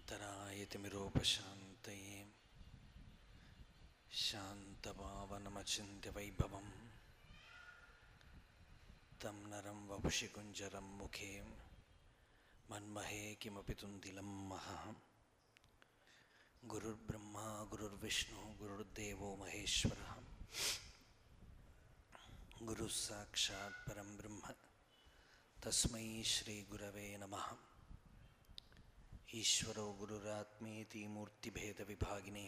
शान्तरायतिमिरोपशान्तये शान्तपावनमचिन्त्यवैभवं तं नरं वपुषि कुञ्जरं मुखे मन्महे किमपि तुन्दिलं महः गुरुर्ब्रह्मा गुरुर्विष्णुः गुरुर्देवो महेश्वरः गुरुः साक्षात् परं ब्रह्म तस्मै श्रीगुरवे नमः ईश्वरो गुरुरात्मेति मूर्तिभेदविभागिने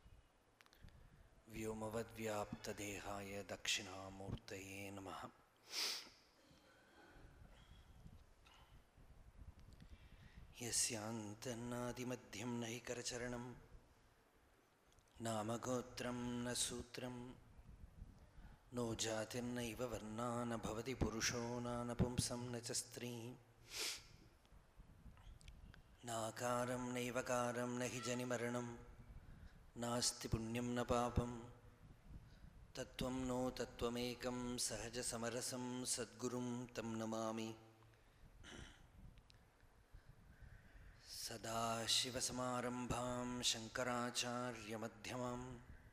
व्योमवद्व्याप्तदेहाय दक्षिणामूर्तये नमः यस्यान्तन्नादिमध्यं न हि करचरणं नामगोत्रं न सूत्रं नो जातिर्नैव वर्णा न भवति पुरुषो नानपुंसं न च स्त्री नाकारं नैवकारं न हि जनिमरणं नास्ति पुण्यं न पापं तत्त्वं नो तत्त्वमेकं सहजसमरसं सद्गुरुं तं नमामि सदाशिवसमारम्भां शङ्कराचार्यमध्यमाम्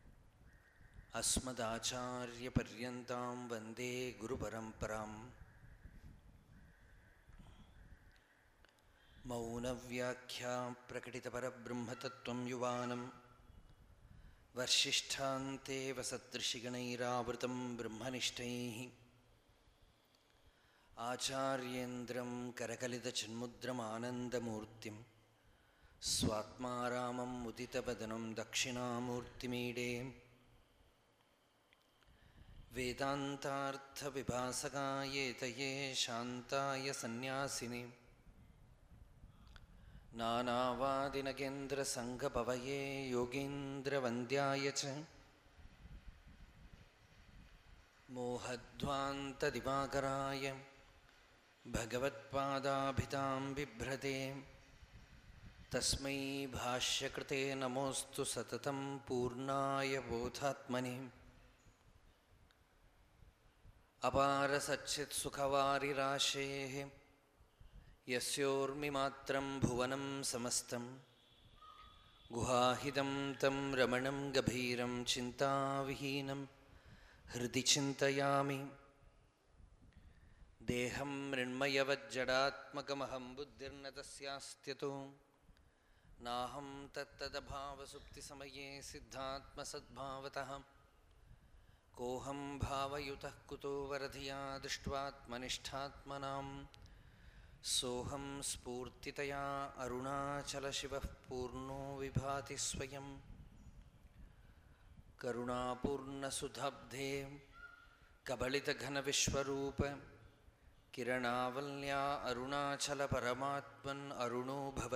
अस्मदाचार्यपर्यन्तां वन्दे गुरुपरम्पराम् मौनव्याख्या प्रकटितपरब्रह्मतत्त्वं युवानं वर्षिष्ठान्ते वसदृशिगणैरावृतं ब्रह्मनिष्ठैः आचार्येन्द्रं करकलितचिन्मुद्रमानन्दमूर्तिं स्वात्मा रामं मुदितवदनं दक्षिणामूर्तिमीडे वेदान्तार्थविभासकायेतये शान्ताय सन्न्यासिने नानावादिनगेन्द्रसङ्गपवये योगीन्द्रवन्द्याय च मोहध्वान्तदिवाकराय भगवत्पादाभितां बिभ्रते तस्मै भाष्यकृते नमोऽस्तु सततं पूर्णाय बोधात्मने अपारसच्चित्सुखवारिराशेः यस्योर्मिमात्रं भुवनं समस्तं गुहाहिदं तं रमणं गभीरं चिन्ताविहीनं हृदि चिन्तयामि देहं मृण्मयवज्जडात्मकमहं बुद्धिर्न तस्यास्त्यतो नाहं तत्तदभावसुप्तिसमये सिद्धात्मसद्भावतः कोऽहं भावयुतः कुतो वरधिया दृष्ट्वात्मनिष्ठात्मनाम् सोऽहं स्फूर्तितया अरुणाचलशिवः पूर्णो विभाति स्वयं करुणापूर्णसुधाब्धे कबलितघनविश्वरूप किरणावल्या अरुणाचलपरमात्मन् अरुणो भव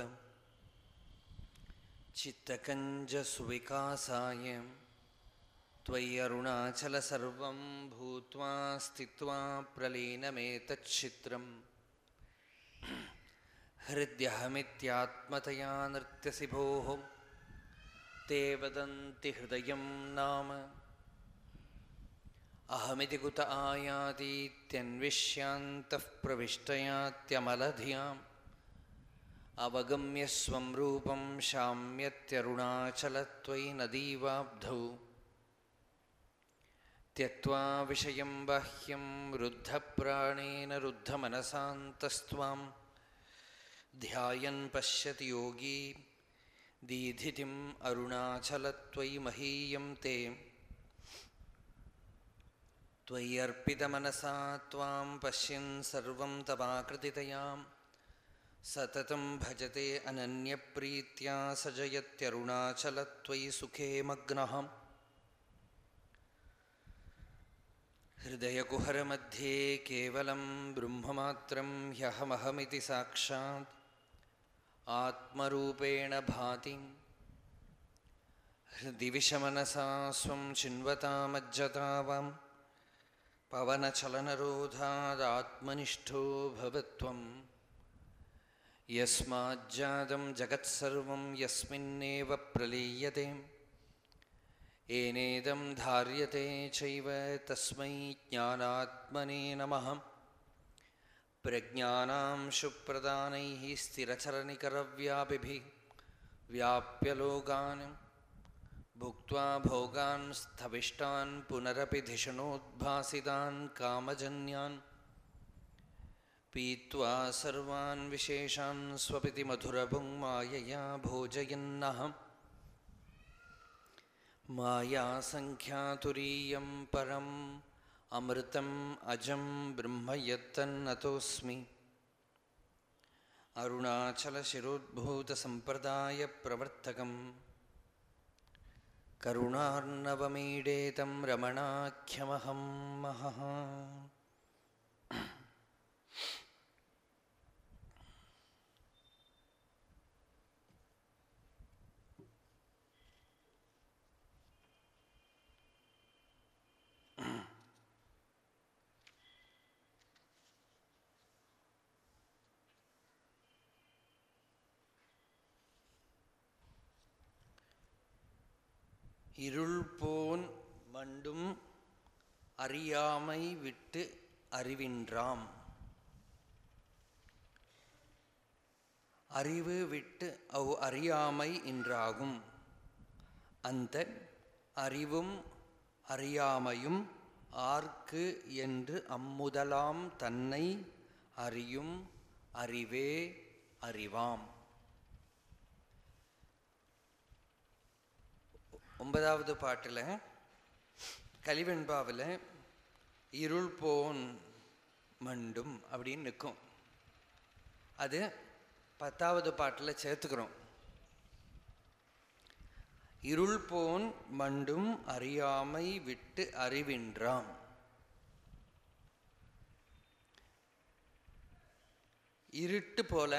चित्तकञ्जसुविकासाय त्वयि अरुणाचल सर्वं भूत्वा स्थित्वा प्रलीनमेतच्छित्रम् हृद्यहमित्यात्मतया नृत्यसि भोः ते वदन्ति हृदयं नाम अहमिति कुत आयातीत्यन्विष्यान्तः प्रविष्टयात्यमलधियाम् अवगम्य स्वं रूपं शाम्यत्यरुणाचलत्वयि नदीवाब्धौ त्यक्त्वा विषयं बाह्यं रुद्धप्राणेन रुद्धमनसान्तस्त्वां ध्यायन् पश्यति योगी दीधितिम् अरुणाचलत्वयि महीयं ते त्वय्यर्पितमनसा त्वां पश्यन् सर्वं तवाकृतितयां सततं भजते अनन्यप्रीत्या स जयत्यरुणाचलत्वयि सुखे मग्नः हृदयकुहरमध्ये केवलं ब्रह्ममात्रं ह्यहमहमिति साक्षात् आत्मरूपेण भाति हृदि विषमनसा स्वं चिन्वतामज्जतावां पवनचलनरोधादात्मनिष्ठो भवत्वम् यस्माज्जातं जगत्सर्वं यस्मिन्नेव प्रलीयते एनेदं धार्यते चैव तस्मै ज्ञानात्मने नमः प्रज्ञानां शुप्रदानैः स्थिरचरनिकरव्यापिभिः व्याप्य लोकान् भुक्त्वा भोगान् स्थविष्टान् पुनरपि धिषणोद्भासितान् कामजन्यान् पीत्वा सर्वान् विशेषान् स्वपिति मधुरभुङ्मायया भोजयन्नः मायासङ्ख्यातुरीयं परम् अमृतम् अजं ब्रह्म यत्तन्नतोऽस्मि अरुणाचलशिरोद्भूतसम्प्रदायप्रवर्तकम् करुणार्णवमीडे तं रमणाख्यमहं महः இருள் போன் மண்டும் அறியாமை விட்டு அறிவின்றாம் அறிவு விட்டு அவ் அறியாமை என்றாகும் அந்த அறிவும் அறியாமையும் ஆர்க்கு என்று அம்முதலாம் தன்னை அறியும் அறிவே அறிவாம் ஒன்பதாவது பாட்டில் கலிவெண்பாவில் இருள் போன் மண்டும் அப்படின்னு நிற்கும் அது பத்தாவது பாட்டில் சேர்த்துக்கிறோம் இருள் போன் மண்டும் அறியாமை விட்டு அறிவின்றாம் இருட்டு போல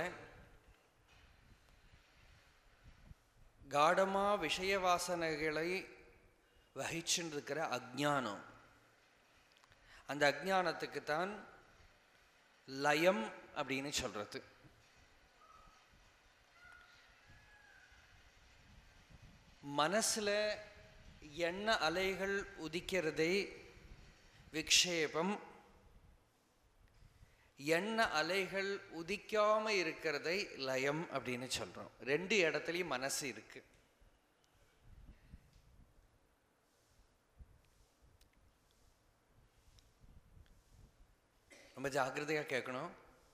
காடமா விஷய வாசனைகளை வகிச்சுட்டு இருக்கிற அஜானம் அந்த அஜானத்துக்கு தான் லயம் அப்படின்னு சொல்றது மனசுல எண்ண அலைகள் உதிக்கிறதே விக்ஷேபம் எண்ண அலைகள் உதிக்காம இருக்கிறதை லயம் அப்படின்னு சொல்றோம் ரெண்டு இடத்துலயும் மனசு இருக்கு ரொம்ப ஜாக்கிரதையா கேட்கணும்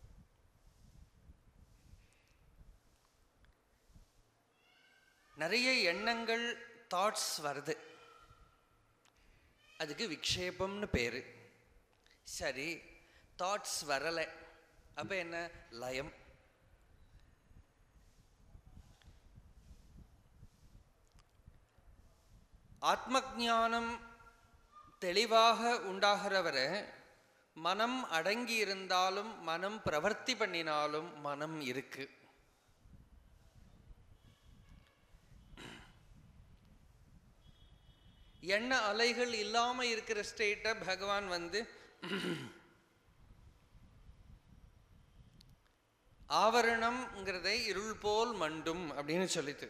நிறைய எண்ணங்கள் தாட்ஸ் வருது அதுக்கு விக்ஷேபம்னு பேரு சரி தாட்ஸ் வரலை அப்ப என்ன லயம் ஆத்ம ஞானம் தெளிவாக உண்டாகிறவரை மனம் அடங்கி இருந்தாலும் மனம் பிரவர்த்தி பண்ணினாலும் மனம் இருக்கு எண்ண அலைகள் இல்லாம இருக்கிற ஸ்டேட்டை பகவான் வந்து ஆவரணம்ங்கிறதை இருள் போல் மண்டும் அப்படின்னு சொல்லித்து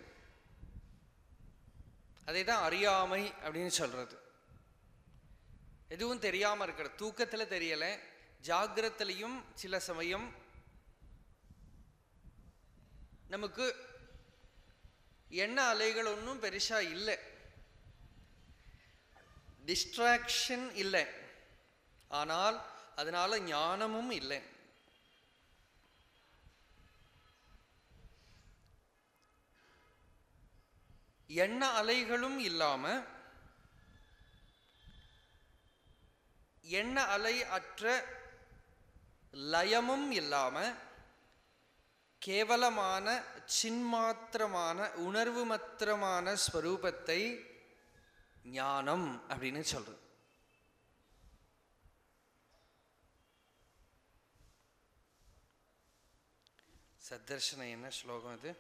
அதை தான் அறியாமை அப்படின்னு சொல்றது எதுவும் தெரியாம இருக்கிற தூக்கத்துல தெரியல ஜாகிரத்திலையும் சில சமயம் நமக்கு எண்ண அலைகள் ஒன்றும் பெருசா இல்லை டிஸ்ட்ராக்ஷன் இல்லை ஆனால் அதனால ஞானமும் இல்லை எண்ண அலைகளும் இல்லாம எண்ண அலை அற்ற லயமும் இல்லாம கேவலமான சின்மாத்திரமான உணர்வு மாத்திரமான ஸ்வரூபத்தை ஞானம் அப்படின்னு சொல்றது சத்தர்ஷன என்ன ஸ்லோகம் இது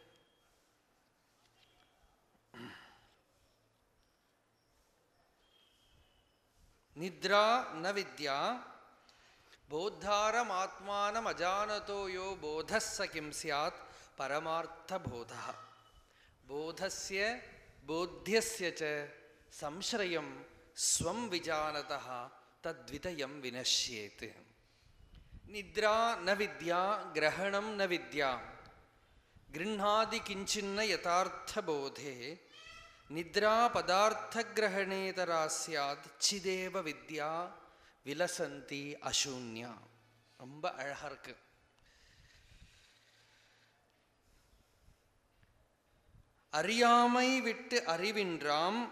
நித்ரா ந வித்யா போத்தாரம் ஆத்மானம் அஜானதோ யோ போதஸ்ஸ கிம் சியாத் பரமார்த்த போதா போதஸ்ய போத்தியஸ்ய ச சம்ஸ்ரயம் ஸ்வம் விஜானதா தத்விதயம் வினஷ்யேத் நித்ரா ந வித்யா கிரகணம் ந வித்யா गृह्णादि किञ्चिन्न यथार्थबोधे निद्रा पदार्थग्रहणेतरा स्यात् चिदेव विद्या விலசந்தி அசூன்யா ரொம்ப அழகா இருக்கு அறியாமை விட்டு அறிவின்றாம்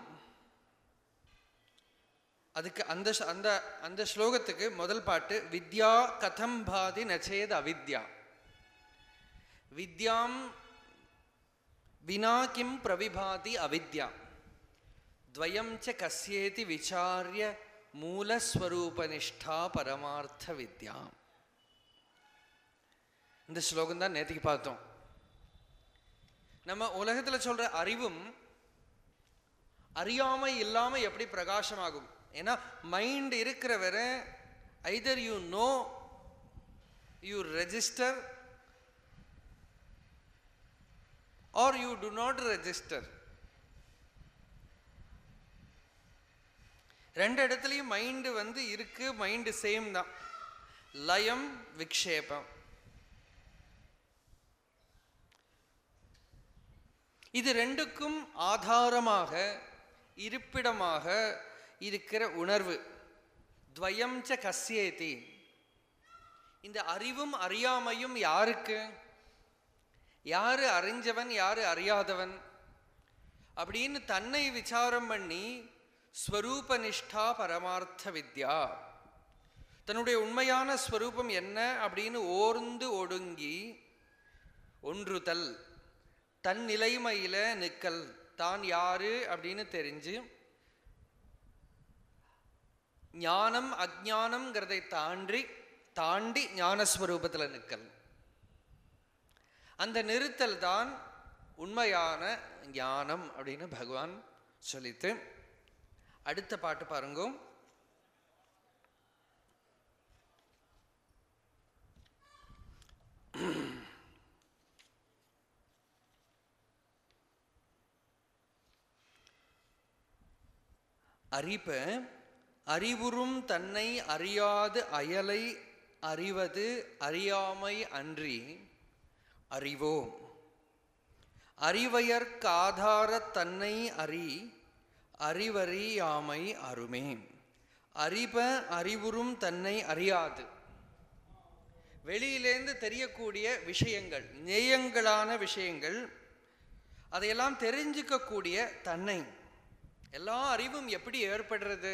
அதுக்கு அந்த ஸ்- அந்த அந்த ஸ்லோகத்துக்கு முதல் பாட்டு வித்யா கதம் பாதி நச்சேத் அவித்யா வித்யாம் வினா கிம் பிரவிபாதி அவித்யா द्वयं च कस्येति विचार्य மூலஸ்வரூபனிஷ்டா பரமார்த்த வித்யா இந்த ஸ்லோகம் தான் நேற்றுக்கு பார்த்தோம் நம்ம உலகத்துல சொல்ற அறிவும் அறியாமை இல்லாம எப்படி பிரகாசமாகும் ஏன்னா மைண்ட் இருக்கிற வரை either you know you register or you do not register ரெண்டு இடத்துலையும் மைண்டு வந்து இருக்கு மைண்டு சேம் தான் லயம் விக்ஷேபம் இது ரெண்டுக்கும் ஆதாரமாக இருப்பிடமாக இருக்கிற உணர்வு துவயம் ச கஸ்யேதி இந்த அறிவும் அறியாமையும் யாருக்கு யாரு அறிஞ்சவன் யாரு அறியாதவன் அப்படின்னு தன்னை விசாரம் பண்ணி ஸ்வரூபனிஷ்டா பரமார்த்த வித்யா தன்னுடைய உண்மையான ஸ்வரூபம் என்ன அப்படின்னு ஓர்ந்து ஒடுங்கி ஒன்றுதல் தன் நிலைமையில நிக்கல் தான் யாரு அப்படின்னு தெரிஞ்சு ஞானம் அஜானம்ங்கிறதை தாண்டி தாண்டி ஞானஸ்வரூபத்தில் நிற்கல் அந்த நிறுத்தல் தான் உண்மையான ஞானம் அப்படின்னு பகவான் சொல்லித்து அடுத்த பாட்டு பாருங்க அறிப அறிவுறும் தன்னை அறியாது அயலை அறிவது அறியாமை அன்றி அறிவோம் அறிவையற்காதார தன்னை அறி அறிவறியாமை அருமே அறிப அறிவுறும் தன்னை அறியாது வெளியிலேந்து தெரியக்கூடிய விஷயங்கள் நேயங்களான விஷயங்கள் அதையெல்லாம் தெரிஞ்சுக்கக்கூடிய தன்னை எல்லா அறிவும் எப்படி ஏற்படுறது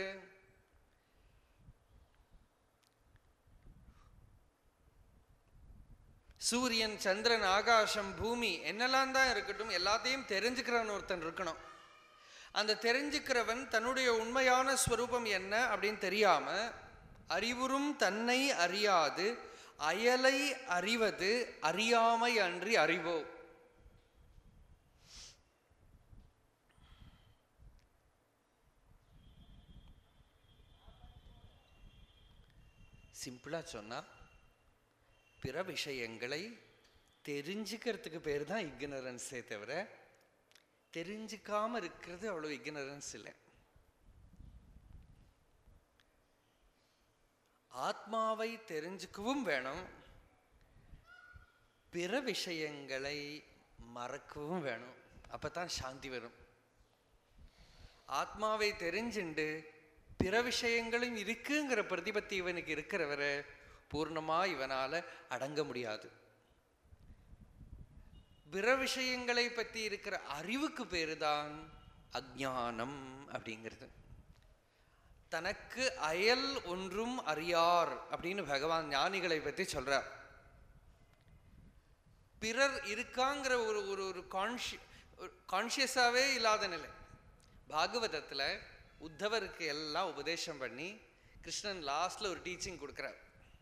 சூரியன் சந்திரன் ஆகாசம் பூமி என்னெல்லாம் தான் இருக்கட்டும் எல்லாத்தையும் தெரிஞ்சுக்கிறவன் ஒருத்தன் இருக்கணும் அந்த தெரிஞ்சுக்கிறவன் தன்னுடைய உண்மையான ஸ்வரூபம் என்ன அப்படின்னு தெரியாம அறிவுறும் தன்னை அறியாது அயலை அறிவது அறியாமை அன்றி அறிவோ சிம்பிளா சொன்னா பிற விஷயங்களை தெரிஞ்சுக்கிறதுக்கு பேர் தான் இக்னரன்ஸே தவிர தெரிஞ்சுக்காம இருக்கிறது அவ்வளவு இக்னரன்ஸ் இல்லை ஆத்மாவை தெரிஞ்சுக்கவும் வேணும் பிற விஷயங்களை மறக்கவும் வேணும் அப்பதான் சாந்தி வரும் ஆத்மாவை தெரிஞ்சுண்டு பிற விஷயங்களும் இருக்குங்கிற பிரதிபத்தி இவனுக்கு இருக்கிறவரை பூர்ணமா இவனால அடங்க முடியாது பிற விஷயங்களை பற்றி இருக்கிற அறிவுக்கு பேரு தான் அஜானம் அப்படிங்கிறது தனக்கு அயல் ஒன்றும் அறியார் அப்படின்னு பகவான் ஞானிகளை பற்றி சொல்றார் பிறர் இருக்காங்கிற ஒரு ஒரு ஒரு கான்ஷி கான்ஷியஸாவே இல்லாத நிலை பாகவதத்துல உத்தவருக்கு எல்லாம் உபதேசம் பண்ணி கிருஷ்ணன் லாஸ்ட்ல ஒரு டீச்சிங் கொடுக்குறார்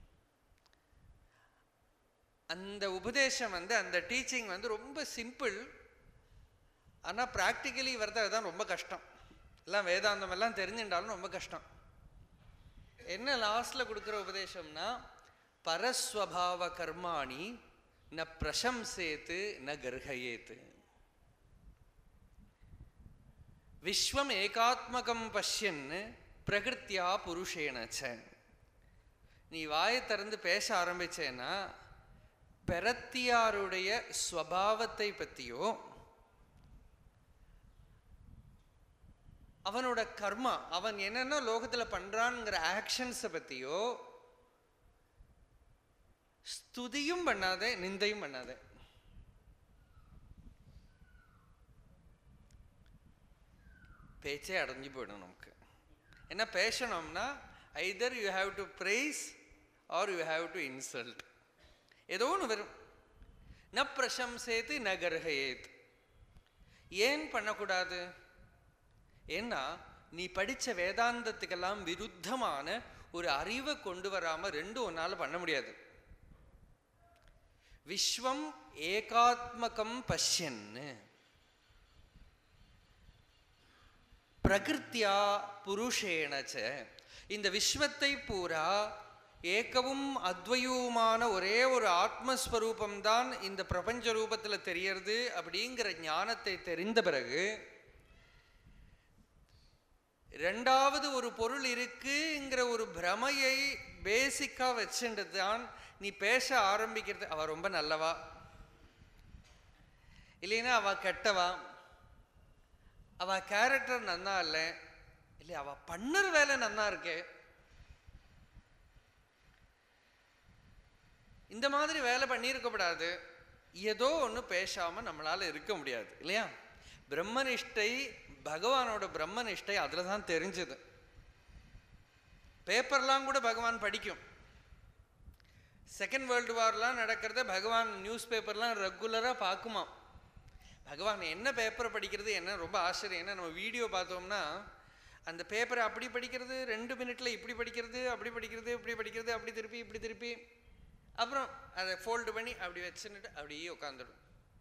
அந்த உபதேசம் வந்து அந்த டீச்சிங் வந்து ரொம்ப சிம்பிள் ஆனா ப்ராக்டிக்கலி வரது அதுதான் ரொம்ப கஷ்டம் எல்லாம் வேதாந்தம் எல்லாம் தெரிஞ்சுட்டாலும் ரொம்ப கஷ்டம் என்ன லாஸ்ட்ல கொடுக்குற உபதேசம்னா பரஸ்வபாவ கர்மாணி ந பிரசம்சேத்து ந கர்ஹயேத்து விஸ்வம் ஏகாத்மகம் பஷ்யன் பிரகிருத்தியா புருஷேனச்ச நீ வாயை திறந்து பேச ஆரம்பிச்சேன்னா பெறத்தியாருடைய ஸ்வபாவத்தை பற்றியோ அவனோட கர்மா அவன் என்னென்ன லோகத்துல பண்றான்ங்கிற ஆக்ஷன்ஸை பத்தியோ ஸ்துதியும் பண்ணாதே நிந்தையும் பண்ணாதே பேச்சே அடைஞ்சு போயிடும் நமக்கு என்ன பேசணும்னா either you have to praise or you have to insult ஏதோ ஒன்று வரும் ந பிரசம்சேத்து ந கர்ஹயேத் ஏன் பண்ணக்கூடாது ஏன்னா நீ படிச்ச வேதாந்தத்துக்கெல்லாம் விருத்தமான ஒரு அறிவை கொண்டு வராம ரெண்டும் உன்னால பண்ண முடியாது விஸ்வம் ஏகாத்மகம் பஷ்யன்னு பிரகிருத்தியா புருஷேனச்ச இந்த விஸ்வத்தை பூரா ஏகவும் அத்வயுமான ஒரே ஒரு ஆத்மஸ்வரூபம்தான் இந்த பிரபஞ்ச ரூபத்துல தெரியறது அப்படிங்கிற ஞானத்தை தெரிந்த பிறகு ரெண்டாவது ஒரு பொருள் இருக்குங்கிற ஒரு பிரமையை பேசிக்கா வச்சுட்டு தான் நீ பேச ஆரம்பிக்கிறது அவ ரொம்ப நல்லவா இல்லைன்னா அவ கெட்டவா அவ கேரக்டர் நன்னா இல்லை இல்லை அவ பண்ணுற வேலை நன்னா இருக்கே இந்த மாதிரி வேலை பண்ணியிருக்கப்படாது ஏதோ ஒன்று பேசாம நம்மளால இருக்க முடியாது இல்லையா பிரம்மனிஷ்டை பகவானோட பிரம்மனிஷ்டை அதில் தான் தெரிஞ்சது பேப்பர்லாம் கூட பகவான் படிக்கும் செகண்ட் வேர்ல்டு வார்லாம் நடக்கிறத பகவான் நியூஸ் பேப்பர்லாம் ரெகுலராக பார்க்குமா பகவான் என்ன பேப்பரை படிக்கிறது என்ன ரொம்ப ஆச்சரியம் என்ன நம்ம வீடியோ பார்த்தோம்னா அந்த பேப்பரை அப்படி படிக்கிறது ரெண்டு மினிட்ல இப்படி படிக்கிறது அப்படி படிக்கிறது இப்படி படிக்கிறது அப்படி திருப்பி இப்படி திருப்பி அப்புறம் அதை ஃபோல்டு பண்ணி அப்படி வச்சுன்னுட்டு அப்படியே உட்காந்துடும்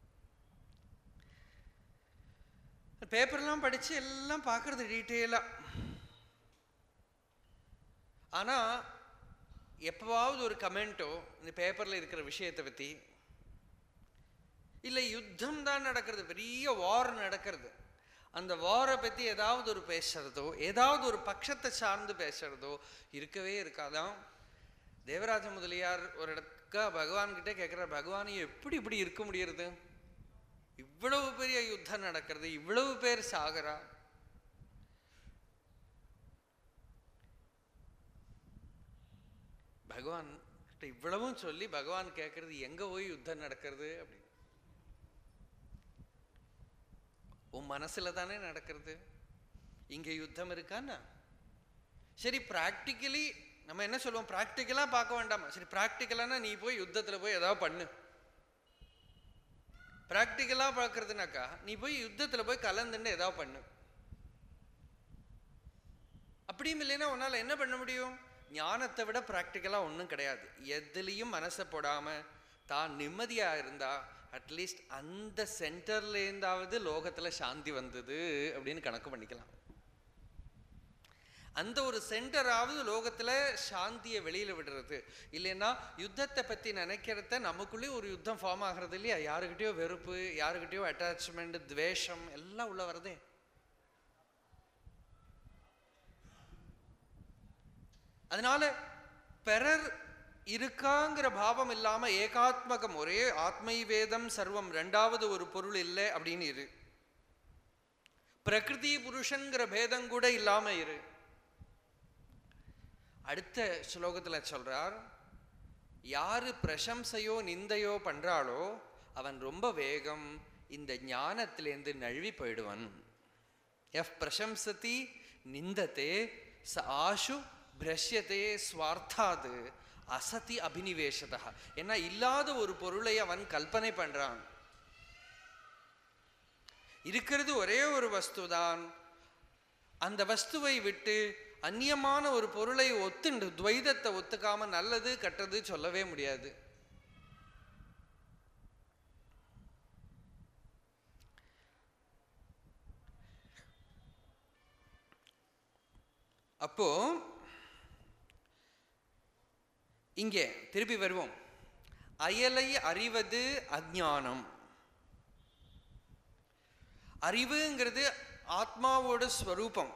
பேப்பர்லாம் படித்து எல்லாம் பார்க்கறது டீட்டெயிலாக ஆனால் எப்போவாவது ஒரு கமெண்ட்டோ இந்த பேப்பரில் இருக்கிற விஷயத்தை பற்றி இல்லை யுத்தம் தான் நடக்கிறது பெரிய வார் நடக்கிறது அந்த வாரை பற்றி ஏதாவது ஒரு பேசுறதோ ஏதாவது ஒரு பட்சத்தை சார்ந்து பேசுறதோ இருக்கவே இருக்காதான் தேவராஜ முதலியார் ஒரு இடத்துக்கா பகவான் கிட்ட கேட்குற பகவான் எப்படி இப்படி இருக்க முடியறது இவ்வளவு பெரிய யுத்தம் நடக்கிறது இவ்வளவு பேர் சாகரா பகவான் கிட்ட இவ்வளவும் சொல்லி பகவான் கேட்கறது எங்க போய் யுத்தம் நடக்கிறது அப்படின்னு உன் மனசுல தானே நடக்கிறது இங்க யுத்தம் இருக்கான்னா சரி ப்ராக்டிக்கலி நம்ம என்ன சொல்லுவோம் ப்ராக்டிக்கலா பார்க்க வேண்டாமா சரி ப்ராக்டிக்கலானா நீ போய் யுத்தத்துல போய் ஏதாவது பண்ணு ப்ராக்டிக்கலா பார்க்கறதுனாக்கா நீ போய் யுத்தத்துல போய் கலந்துன்னு ஏதாவது பண்ணு அப்படியும் இல்லைன்னா உன்னால என்ன பண்ண முடியும் ஞானத்தை விட ப்ராக்டிக்கலா ஒன்றும் கிடையாது எதுலேயும் மனசை போடாம தான் நிம்மதியா இருந்தா அட்லீஸ்ட் அந்த சென்டர்ல இருந்தாவது லோகத்துல சாந்தி வந்தது அப்படின்னு கணக்கு பண்ணிக்கலாம் அந்த ஒரு சென்டராவது லோகத்துல சாந்தியை வெளியில விடுறது இல்லைன்னா யுத்தத்தை பத்தி நினைக்கிறத நமக்குள்ளே ஒரு யுத்தம் ஃபார்ம் ஆகிறது இல்லையா யாருக்கிட்டயோ வெறுப்பு யாருக்கிட்டயோ அட்டாச்மெண்ட் துவேஷம் எல்லாம் உள்ள வருதே அதனால பிறர் இருக்காங்கிற பாவம் இல்லாம ஏகாத்மகம் ஒரே ஆத்மை வேதம் சர்வம் ரெண்டாவது ஒரு பொருள் இல்லை அப்படின்னு இரு பிரகிருதி புருஷங்கிற பேதம் கூட இல்லாம இரு அடுத்த ஸ்லோகத்துல சொல்றார் யாரு பிரசம்சையோ நிந்தையோ பண்றாளோ அவன் ரொம்ப வேகம் இந்த ஞானத்திலேருந்து நழுவி போயிடுவான் எஃப் பிரசம்சதி நிந்தத்தே ச ஆஷு பிரஷ்யத்தே ஸ்வார்த்தாது அசதி அபினிவேஷதா ஏன்னா இல்லாத ஒரு பொருளை அவன் கல்பனை பண்றான் இருக்கிறது ஒரே ஒரு வஸ்துதான் அந்த வஸ்துவை விட்டு அந்நியமான ஒரு பொருளை ஒத்துண்டு துவைதத்தை ஒத்துக்காம நல்லது கெட்டது சொல்லவே முடியாது அப்போ இங்கே திருப்பி வருவோம் அயலை அறிவது அஜானம் அறிவுங்கிறது ஆத்மாவோட ஸ்வரூபம்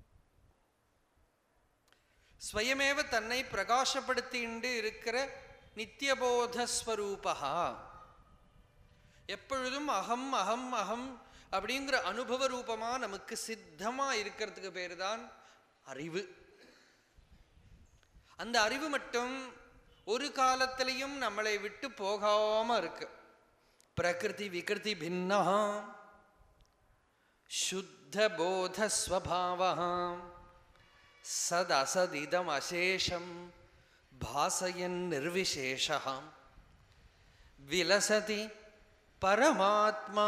ஸ்வயமேவ தன்னை பிரகாசப்படுத்திண்டு இருக்கிற நித்தியபோதஸ்வரூபா எப்பொழுதும் அகம் அகம் அகம் அப்படிங்கிற அனுபவ ரூபமா நமக்கு சித்தமா இருக்கிறதுக்கு பேர் தான் அறிவு அந்த அறிவு மட்டும் ஒரு காலத்திலையும் நம்மளை விட்டு போகாம இருக்கு பிரகிருதி விகிருதி பின்னா சுத்த போத ஸ்வபாவ சதசதிதம் அசேஷம் பாசயன் நிர்விசேஷம் விலசதி பரமாத்மா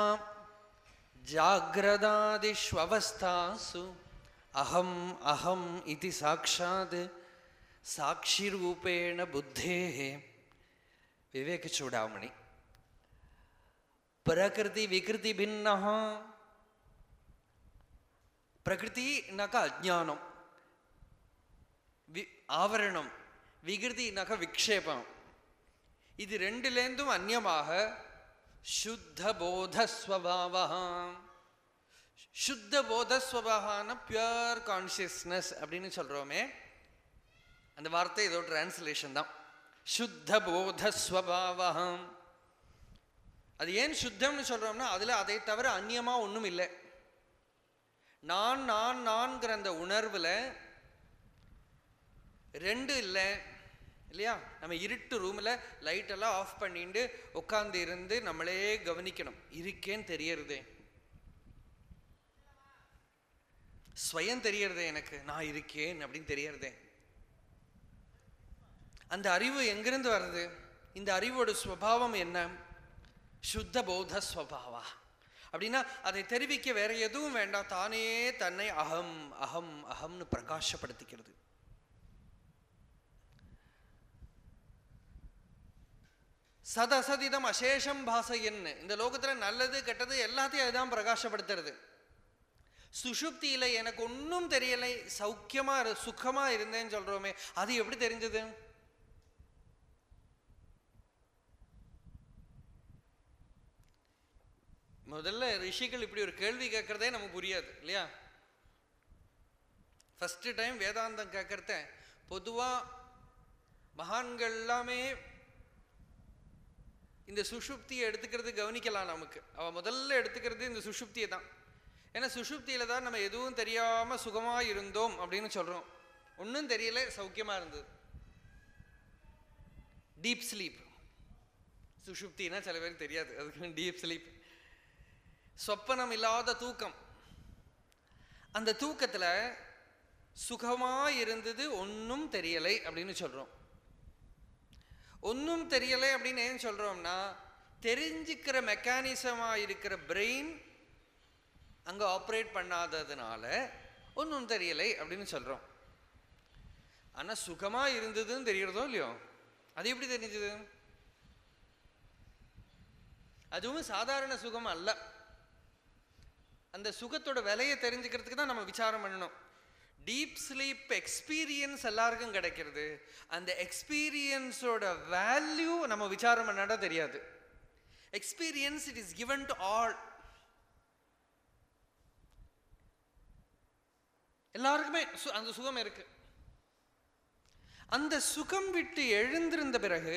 ஜாகிரதாதிஷ்வஸ்தாசு அகம் அகம் இது சாட்சாத் சாட்சிரூபேண புத்தே விவேக சூடாமணி பிரகிருதி விகிருதி பின்னா பிரகிருதினாக்கா அஜானம் வி ஆவரணம் விகிருதினாக்கா விக்ஷேபம் இது ரெண்டுலேருந்தும் அந்நியமாக சுத்த போதஸ்வபாவா சுத்த போதஸ்வபாகான பியூர் கான்சியஸ்னஸ் அப்படின்னு சொல்கிறோமே அந்த வார்த்தை இதோட டிரான்ஸ்லேஷன் தான் சுத்த போதஸ்வபாவா அது ஏன் சுத்தம்னு சொல்கிறோம்னா அதில் அதை தவிர அந்நியமாக ஒன்றும் இல்லை நான் நான் நான்கிற அந்த உணர்வில் ரெண்டு இல்லை இல்லையா நம்ம இருட்டு ரூமில் லைட்டெல்லாம் ஆஃப் பண்ணிட்டு உட்காந்து இருந்து நம்மளே கவனிக்கணும் இருக்கேன்னு தெரியறதே ஸ்வயம் தெரியறதே எனக்கு நான் இருக்கேன் அப்படின்னு தெரியறதே அந்த அறிவு எங்கிருந்து வருது இந்த அறிவோட ஸ்வபாவம் என்ன சுத்த போத ஸ்வபாவா அப்படின்னா அதை தெரிவிக்க வேற எதுவும் வேண்டாம் தானே தன்னை அகம் அகம் அகம்னு பிரகாசப்படுத்திக்கிறது சதசதிதம் அசேஷம் பாசையன்னு இந்த லோகத்துல நல்லது கெட்டது எல்லாத்தையும் அதுதான் பிரகாசப்படுத்துறது சுஷுப்தியில எனக்கு ஒன்றும் தெரியலை சௌக்கியமா இரு- சுகமா இருந்தேன்னு சொல்றோமே அது எப்படி தெரிஞ்சது முதல்ல ரிஷிகள் இப்படி ஒரு கேள்வி கேட்கறதே நமக்கு புரியாது இல்லையா ஃபர்ஸ்ட் டைம் வேதாந்தம் கேட்கறத பொதுவா மகான்கள் எல்லாமே இந்த சுஷுப்தியை எடுத்துக்கிறது கவனிக்கலாம் நமக்கு அவ முதல்ல எடுத்துக்கிறது இந்த சுஷுப்தியை தான் ஏன்னா சுஷுப்தியில தான் நம்ம எதுவும் தெரியாம சுகமா இருந்தோம் அப்படின்னு சொல்றோம் ஒன்றும் தெரியல சௌக்கியமா இருந்தது டீப் ஸ்லீப் சுஷுப்தினா சில பேருக்கு தெரியாது அதுக்கு டீப் ஸ்லீப் சொப்பனம் இல்லாத தூக்கம் அந்த தூக்கத்துல சுகமா இருந்தது ஒன்றும் தெரியலை அப்படின்னு சொல்றோம் ஒன்றும் தெரியலை அப்படின்னு ஏன் சொல்றோம்னா தெரிஞ்சுக்கிற மெக்கானிசமா இருக்கிற பிரெயின் அங்க ஆப்ரேட் பண்ணாததுனால ஒன்றும் தெரியலை அப்படின்னு சொல்றோம் ஆனா சுகமா இருந்ததுன்னு தெரியறதோ இல்லையோ அது எப்படி தெரிஞ்சது அதுவும் சாதாரண சுகம் அல்ல அந்த சுகத்தோட விலையை தெரிஞ்சுக்கிறதுக்கு தான் நம்ம விசாரம் பண்ணணும் டீப் ஸ்லீப் எக்ஸ்பீரியன்ஸ் எல்லாருக்கும் கிடைக்கிறது அந்த எக்ஸ்பீரியன்ஸோட வேல்யூ நம்ம விசாரம் பண்ணாடா தெரியாது experience it is given to all எல்லாருக்குமே சு- அந்த சுகம் இருக்கு அந்த சுகம் விட்டு எழுந்திருந்த பிறகு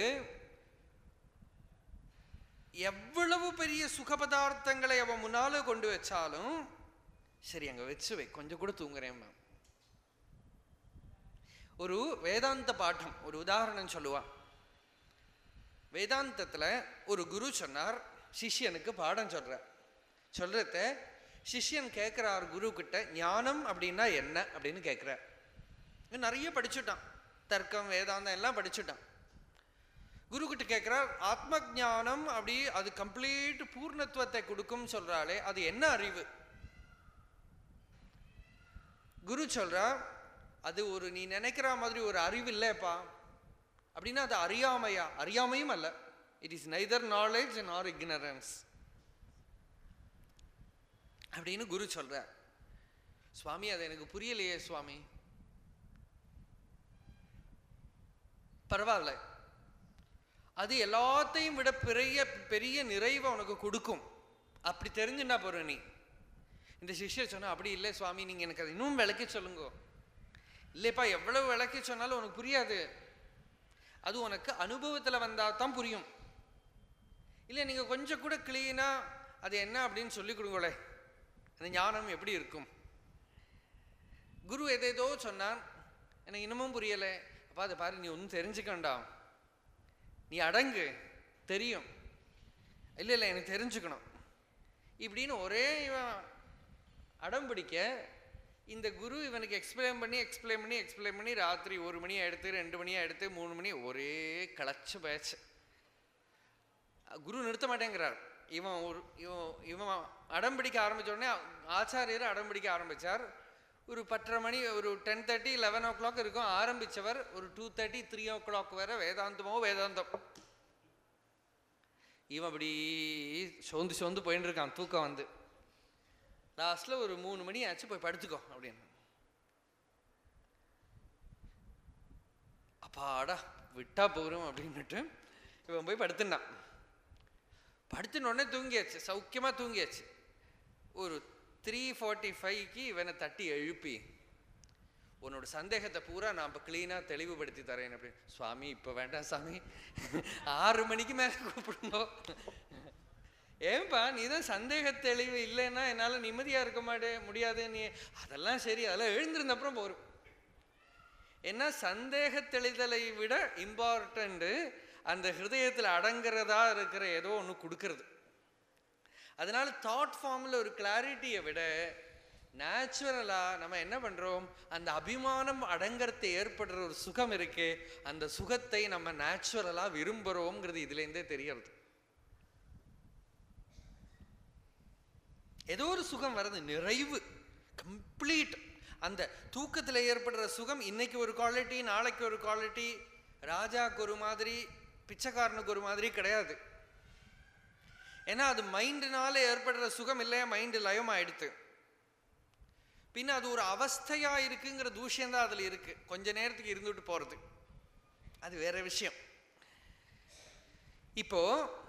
எவ்வளவு பெரிய சுக பதார்த்தங்களை அவன் முன்னால கொண்டு வச்சாலும் சரி அங்க வச்சு வை கொஞ்சம் கூட தூங்குறேன் மேம் ஒரு வேதாந்த பாடம் ஒரு உதாரணம் சொல்லுவான் வேதாந்தத்துல ஒரு குரு சொன்னார் சிஷ்யனுக்கு பாடம் சொல்றார் சொல்றத சிஷ்யன் கேட்கிறார் குரு கிட்ட ஞானம் அப்படின்னா என்ன அப்படின்னு கேட்கிறார் இவன் நிறைய படிச்சுட்டான் தர்க்கம் வேதாந்தம் எல்லாம் படிச்சுட்டான் குரு கிட்ட கேட்கிறார் ஆத்ம ஞானம் அப்படி அது கம்ப்ளீட் பூர்ணத்துவத்தை கொடுக்கும் சொல்றாளே அது என்ன அறிவு குரு சொல்றா அது ஒரு நீ நினைக்கிற மாதிரி ஒரு அறிவு இல்லைப்பா அப்படின்னா அது அறியாமையா அறியாமையும் அல்ல it is neither knowledge nor ignorance அப்படின்னு குரு சொல்றார் சுவாமி அது எனக்கு புரியலையே சுவாமி பரவாயில்ல அது எல்லாத்தையும் விட பெரிய பெரிய நிறைவை உனக்கு கொடுக்கும் அப்படி தெரிஞ்சுட்டா போற நீ இந்த சிஷ்யர் சொன்னா அப்படி இல்லை சுவாமி நீங்க எனக்கு அதை இன்னும் விளக்கி சொல்லுங்க இல்லைப்பா எவ்வளவு விளக்கி சொன்னாலும் உனக்கு புரியாது அது உனக்கு அனுபவத்தில் வந்தால் தான் புரியும் இல்லை நீங்கள் கொஞ்சம் கூட கிளீனாக அது என்ன அப்படின்னு சொல்லி கொடுங்களே அந்த ஞானம் எப்படி இருக்கும் குரு எதேதோ சொன்னான் எனக்கு இன்னமும் புரியலை அப்பா அதை பாரு நீ ஒன்றும் தெரிஞ்சுக்க வேண்டாம் நீ அடங்கு தெரியும் இல்லை இல்லை எனக்கு தெரிஞ்சுக்கணும் இப்படின்னு ஒரே இவன் அடம் பிடிக்க இந்த குரு இவனுக்கு எக்ஸ்பிளைன் பண்ணி எக்ஸ்பிளைன் பண்ணி எக்ஸ்பிளைன் பண்ணி ராத்திரி ஒரு மணியை எடுத்து ரெண்டு மணியை எடுத்து மூணு மணி ஒரே களைச்சு பேச்சு குரு நிறுத்த மாட்டேங்கிறார் இவன் ஒரு இவன் இவன் அடம் பிடிக்க ஆரம்பிச்ச உடனே ஆச்சாரியர் அடம் பிடிக்க ஆரம்பிச்சார் ஒரு பத்தரை மணி ஒரு ten thirty eleven o'clock இருக்கும் ஆரம்பிச்சவர் ஒரு two thirty three o'clock வரை வேதாந்தமோ வேதாந்தம் இவன் அப்படி சோர்ந்து சோர்ந்து போயின்னு இருக்கான் தூக்கம் வந்து லாஸ்ட்ல ஒரு மூணு மணி ஆச்சு போய் படுத்துக்கோ அப்படின்னு அப்பாடா விட்டா போகிறோம் அப்படின்னுட்டு இவன் போய் படுத்துனான் படுத்துன உடனே தூங்கியாச்சு சௌக்கியமா தூங்கியாச்சு ஒரு த்ரீ ஃபார்ட்டி ஃபைவ்க்கு இவனை தட்டி எழுப்பி உன்னோட சந்தேகத்தை பூரா நான் இப்போ க்ளீனாக தெளிவுபடுத்தி தரேன் அப்படின்னு சுவாமி இப்போ வேண்டாம் சாமி ஆறு மணிக்கு மேலே கூப்பிடுங்கோ ஏன்பா நீ தான் சந்தேக தெளிவு இல்லைன்னா என்னால் நிம்மதியாக இருக்க மாட்டே முடியாது நீ அதெல்லாம் சரி அதெல்லாம் எழுந்திருந்த அப்புறம் போரும் ஏன்னா சந்தேக தெளிதலை விட இம்பார்ட்டண்ட்டு அந்த ஹிருதயத்தில் அடங்குறதா இருக்கிற ஏதோ ஒன்று கொடுக்கறது அதனால தாட் ஃபார்மில் ஒரு கிளாரிட்டியை விட நேச்சுரலாக நம்ம என்ன பண்ணுறோம் அந்த அபிமானம் அடங்கறது ஏற்படுற ஒரு சுகம் இருக்கு அந்த சுகத்தை நம்ம நேச்சுரலாக விரும்புகிறோங்கிறது இதுலேருந்தே தெரியறது ஏதோ ஒரு சுகம் வருது நிறைவு கம்ப்ளீட் அந்த தூக்கத்தில் ஏற்படுற சுகம் இன்னைக்கு ஒரு குவாலிட்டி நாளைக்கு ஒரு குவாலிட்டி ராஜாக்கு ஒரு மாதிரி பிச்சைக்காரனுக்கு ஒரு மாதிரி கிடையாது ஏன்னா அது மைண்டினால ஏற்படுற சுகம் இல்லையா மைண்டு லயம் ஆயிடுத்து பின்ன அது ஒரு அவஸ்தையா இருக்குங்கிற தூஷியம்தான் அதுல இருக்கு கொஞ்ச நேரத்துக்கு இருந்துட்டு போறது அது வேற விஷயம் இப்போ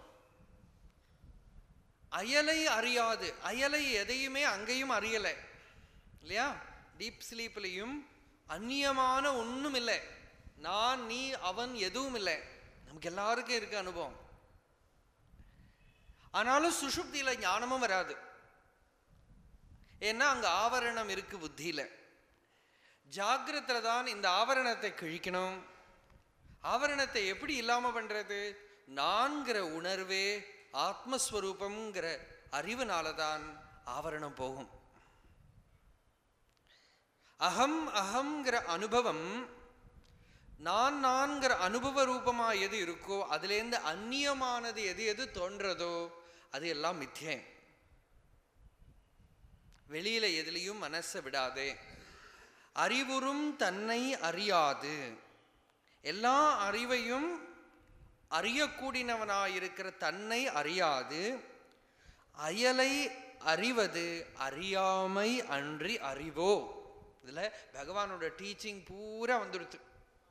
அயலை அறியாது அயலை எதையுமே அங்கேயும் அறியலை இல்லையா டீப் ஸ்லீப்லையும் அந்நியமான ஒன்றும் இல்லை நான் நீ அவன் எதுவும் இல்லை நமக்கு எல்லாருக்கும் இருக்கு அனுபவம் ஆனாலும் சுஷுப்தியில ஞானமும் வராது ஏன்னா அங்க ஆவரணம் இருக்கு புத்தியில ஜாகிரத்துல தான் இந்த ஆவரணத்தை கிழிக்கணும் ஆவரணத்தை எப்படி இல்லாம பண்றது நான்கிற உணர்வே ஆத்மஸ்வரூபம்ங்கிற அறிவுனால தான் ஆவரணம் போகும் அகம் அகங்கிற அனுபவம் நான் நான்கிற அனுபவ ரூபமா எது இருக்கோ அதுலேருந்து அந்நியமானது எது எது தோன்றதோ அது எல்லாம் மித்தியம் வெளியில எதுலையும் மனசை விடாதே அறிவுறும் தன்னை அறியாது எல்லா அறிவையும் அறியக்கூடியவனாயிருக்கிற தன்னை அறியாது அயலை அறிவது அறியாமை அன்றி அறிவோ இதுல பகவானோட டீச்சிங் பூரா வந்துடுது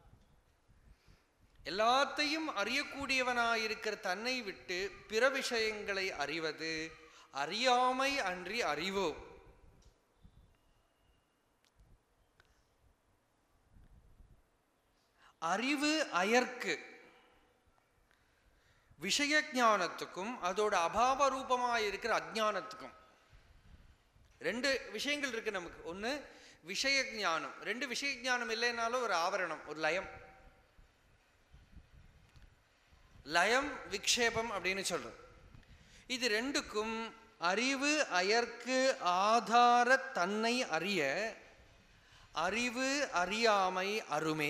எல்லாத்தையும் அறியக்கூடியவனாயிருக்கிற தன்னை விட்டு பிற விஷயங்களை அறிவது அறியாமை அன்றி அறிவோ அறிவு அயர்க்கு விஷய ஞானத்துக்கும் அதோட அபாவ ரூபமாக இருக்கிற அஜானத்துக்கும் ரெண்டு விஷயங்கள் இருக்கு நமக்கு ஒன்று விஷய ஞானம் ரெண்டு விஷய ஞானம் இல்லைனாலும் ஒரு ஆவரணம் ஒரு லயம் லயம் விக்ஷேபம் அப்படின்னு சொல்றோம் இது ரெண்டுக்கும் அறிவு அயர்க்கு ஆதார தன்னை அறிய அறிவு அறியாமை அருமே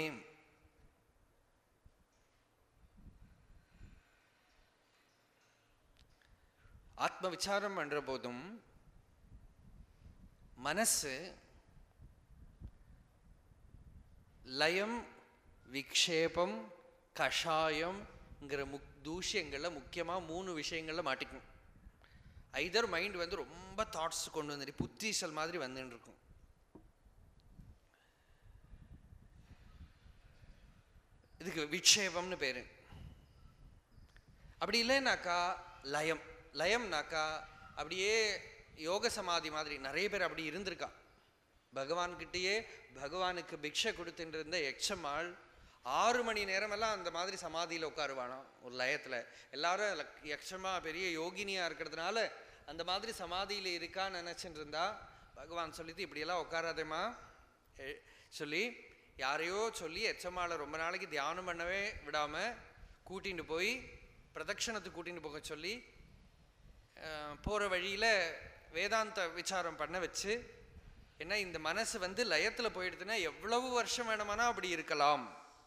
ஆத்ம விசாரம் பண்ற போதும் மனசு லயம் விக்ஷேபம் கஷாயம்ங்கிற முக் தூஷ்யங்களில் முக்கியமாக மூணு விஷயங்களில் மாட்டிக்கும் ஐதர் மைண்ட் வந்து ரொம்ப தாட்ஸ் கொண்டு வந்துட்டு புத்திசல் மாதிரி வந்துன்னு இருக்கும் இதுக்கு விக்ஷேபம்னு பேரு அப்படி இல்லைனாக்கா லயம் லயம்னாக்கா அப்படியே யோக சமாதி மாதிரி நிறைய பேர் அப்படி இருந்திருக்கா பகவான்கிட்டயே பகவானுக்கு பிக்ஷை கொடுத்துட்டு இருந்த எச்சம்மாள் ஆறு மணி நேரமெல்லாம் அந்த மாதிரி சமாதியில் உட்காருவானாம் ஒரு லயத்தில் எல்லாரும் லக்- யக்ஷமா பெரிய யோகினியா இருக்கிறதுனால அந்த மாதிரி சமாதியில் இருக்கான்னு நினச்சிட்டு இருந்தா பகவான் சொல்லிட்டு இப்படியெல்லாம் உட்காராதேம்மா எ- சொல்லி யாரையோ சொல்லி எச்சமாலை ரொம்ப நாளைக்கு தியானம் பண்ணவே விடாம கூட்டிட்டு போய் பிரதட்சணத்துக்கு கூட்டிட்டு போக சொல்லி அஹ், போற வழியில வேதாந்த விசாரம் பண்ண வச்சு என்ன இந்த மனசு வந்து லயத்துல போயிடுதுன்னா எவ்வளவு வருஷம் வேணுமானா அப்படி இருக்கலாம்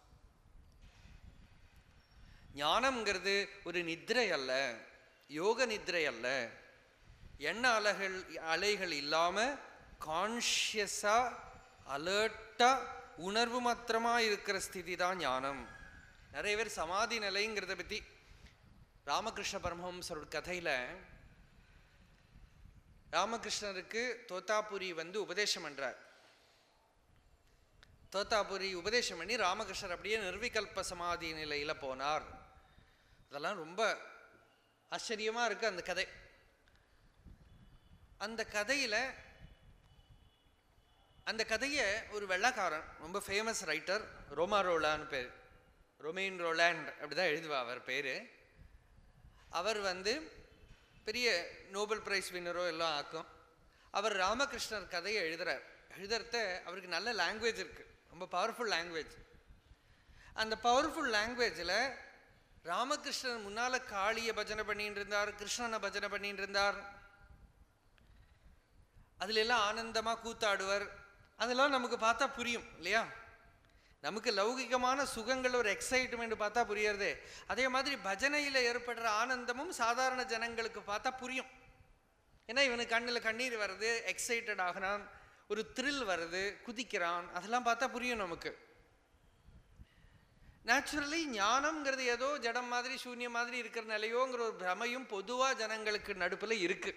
ஞானம்ங்கிறது ஒரு நித்ரை அல்ல யோக நித்ரை அல்ல எண்ண அலைகள் அலைகள் இல்லாம கான்ஷியஸா அலர்ட்டா உணர்வு மாத்திரமா இருக்கிற ஸ்திதி தான் ஞானம் நிறைய பேர் சமாதி நிலைங்கிறத பத்தி ராமகிருஷ்ண பரமஹம்சரோட கதையில ராமகிருஷ்ணருக்கு தோத்தாபுரி வந்து உபதேசம் பண்றார் தோத்தாபுரி உபதேசம் பண்ணி ராமகிருஷ்ணர் அப்படியே நிர்விகல்ப சமாதி நிலையில போனார் அதெல்லாம் ரொம்ப ஆச்சரியமா இருக்கு அந்த கதை அந்த கதையில அந்த கதையை ஒரு வெள்ளக்காரன் ரொம்ப ஃபேமஸ் ரைட்டர் ரோமா ரோலான்னு பேர் ரொமேன் ரோலாண்ட் அப்படிதான் எழுதுவா அவர் பேரு அவர் வந்து பெரிய நோபல் பிரைஸ் வின்னரோ எல்லாம் ஆக்கும் அவர் ராமகிருஷ்ணர் கதையை எழுதுறார் எழுதுறத அவருக்கு நல்ல லாங்குவேஜ் இருக்கு ரொம்ப பவர்ஃபுல் லாங்குவேஜ் அந்த பவர்ஃபுல் லாங்குவேஜில் ராமகிருஷ்ணன் முன்னால காளியை பஜனை பண்ணிட்டு இருந்தார் கிருஷ்ணனை பஜனை பண்ணிட்டு இருந்தார் அதுல எல்லாம் ஆனந்தமா கூத்தாடுவர் அதெல்லாம் நமக்கு பார்த்தா புரியும் இல்லையா நமக்கு லௌகிகமான சுகங்கள் ஒரு எக்ஸைட்மெண்ட் பார்த்தா புரியறதே அதே மாதிரி பஜனையில் ஏற்படுற ஆனந்தமும் சாதாரண ஜனங்களுக்கு பார்த்தா புரியும் ஏன்னா இவனுக்கு கண்ணில் கண்ணீர் வருது எக்ஸைட்டட் ஆகிறான் ஒரு த்ரில் வருது குதிக்கிறான் அதெல்லாம் பார்த்தா புரியும் நமக்கு நேச்சுரலி ஞானம்ங்கிறது ஏதோ ஜடம் மாதிரி சூன்யம் மாதிரி இருக்கிற நிலையோங்கிற ஒரு பிரமையும் பொதுவாக ஜனங்களுக்கு நடுப்புல இருக்கு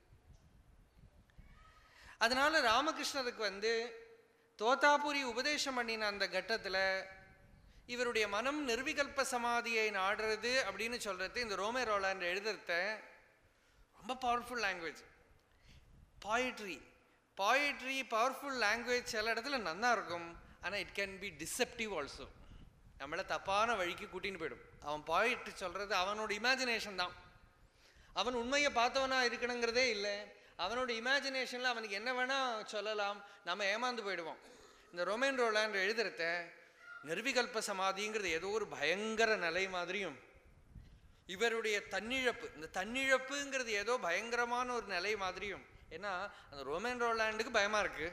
அதனால ராமகிருஷ்ணருக்கு வந்து தோத்தாபுரி உபதேசம் பண்ணின அந்த கட்டத்துல இவருடைய மனம் நிர்விகல்ப சமாதியை நாடுறது அப்படின்னு சொல்றது இந்த ரோமே ரோலாண்ட் எழுதுறத ரொம்ப powerful language poetry poetry powerful language சில இடத்துல நன்னா இருக்கும் ஆனால் it can be deceptive also நம்மளை தப்பான வழிக்கு கூட்டின்னு போயிடும் அவன் பாயிட்ரி சொல்றது அவனோட இமேஜினேஷன் தான் அவன் உண்மையை பார்த்தவனா இருக்கணுங்கிறதே இல்லை அவனோட இமேஜினேஷனில் அவனுக்கு என்ன வேணா சொல்லலாம் நம்ம ஏமாந்து போயிடுவோம் இந்த ரொமேன் ரோலாண்ட் எழுதுறத நிர்விகல்ப சமாதிங்கிறது ஏதோ ஒரு பயங்கர நிலை மாதிரியும் இவருடைய தன்னிழப்பு இந்த தன்னிழப்புங்கிறது ஏதோ பயங்கரமான ஒரு நிலை மாதிரியும் ஏன்னா அந்த ரோமன் ரோலாண்டுக்கு பயமா இருக்கு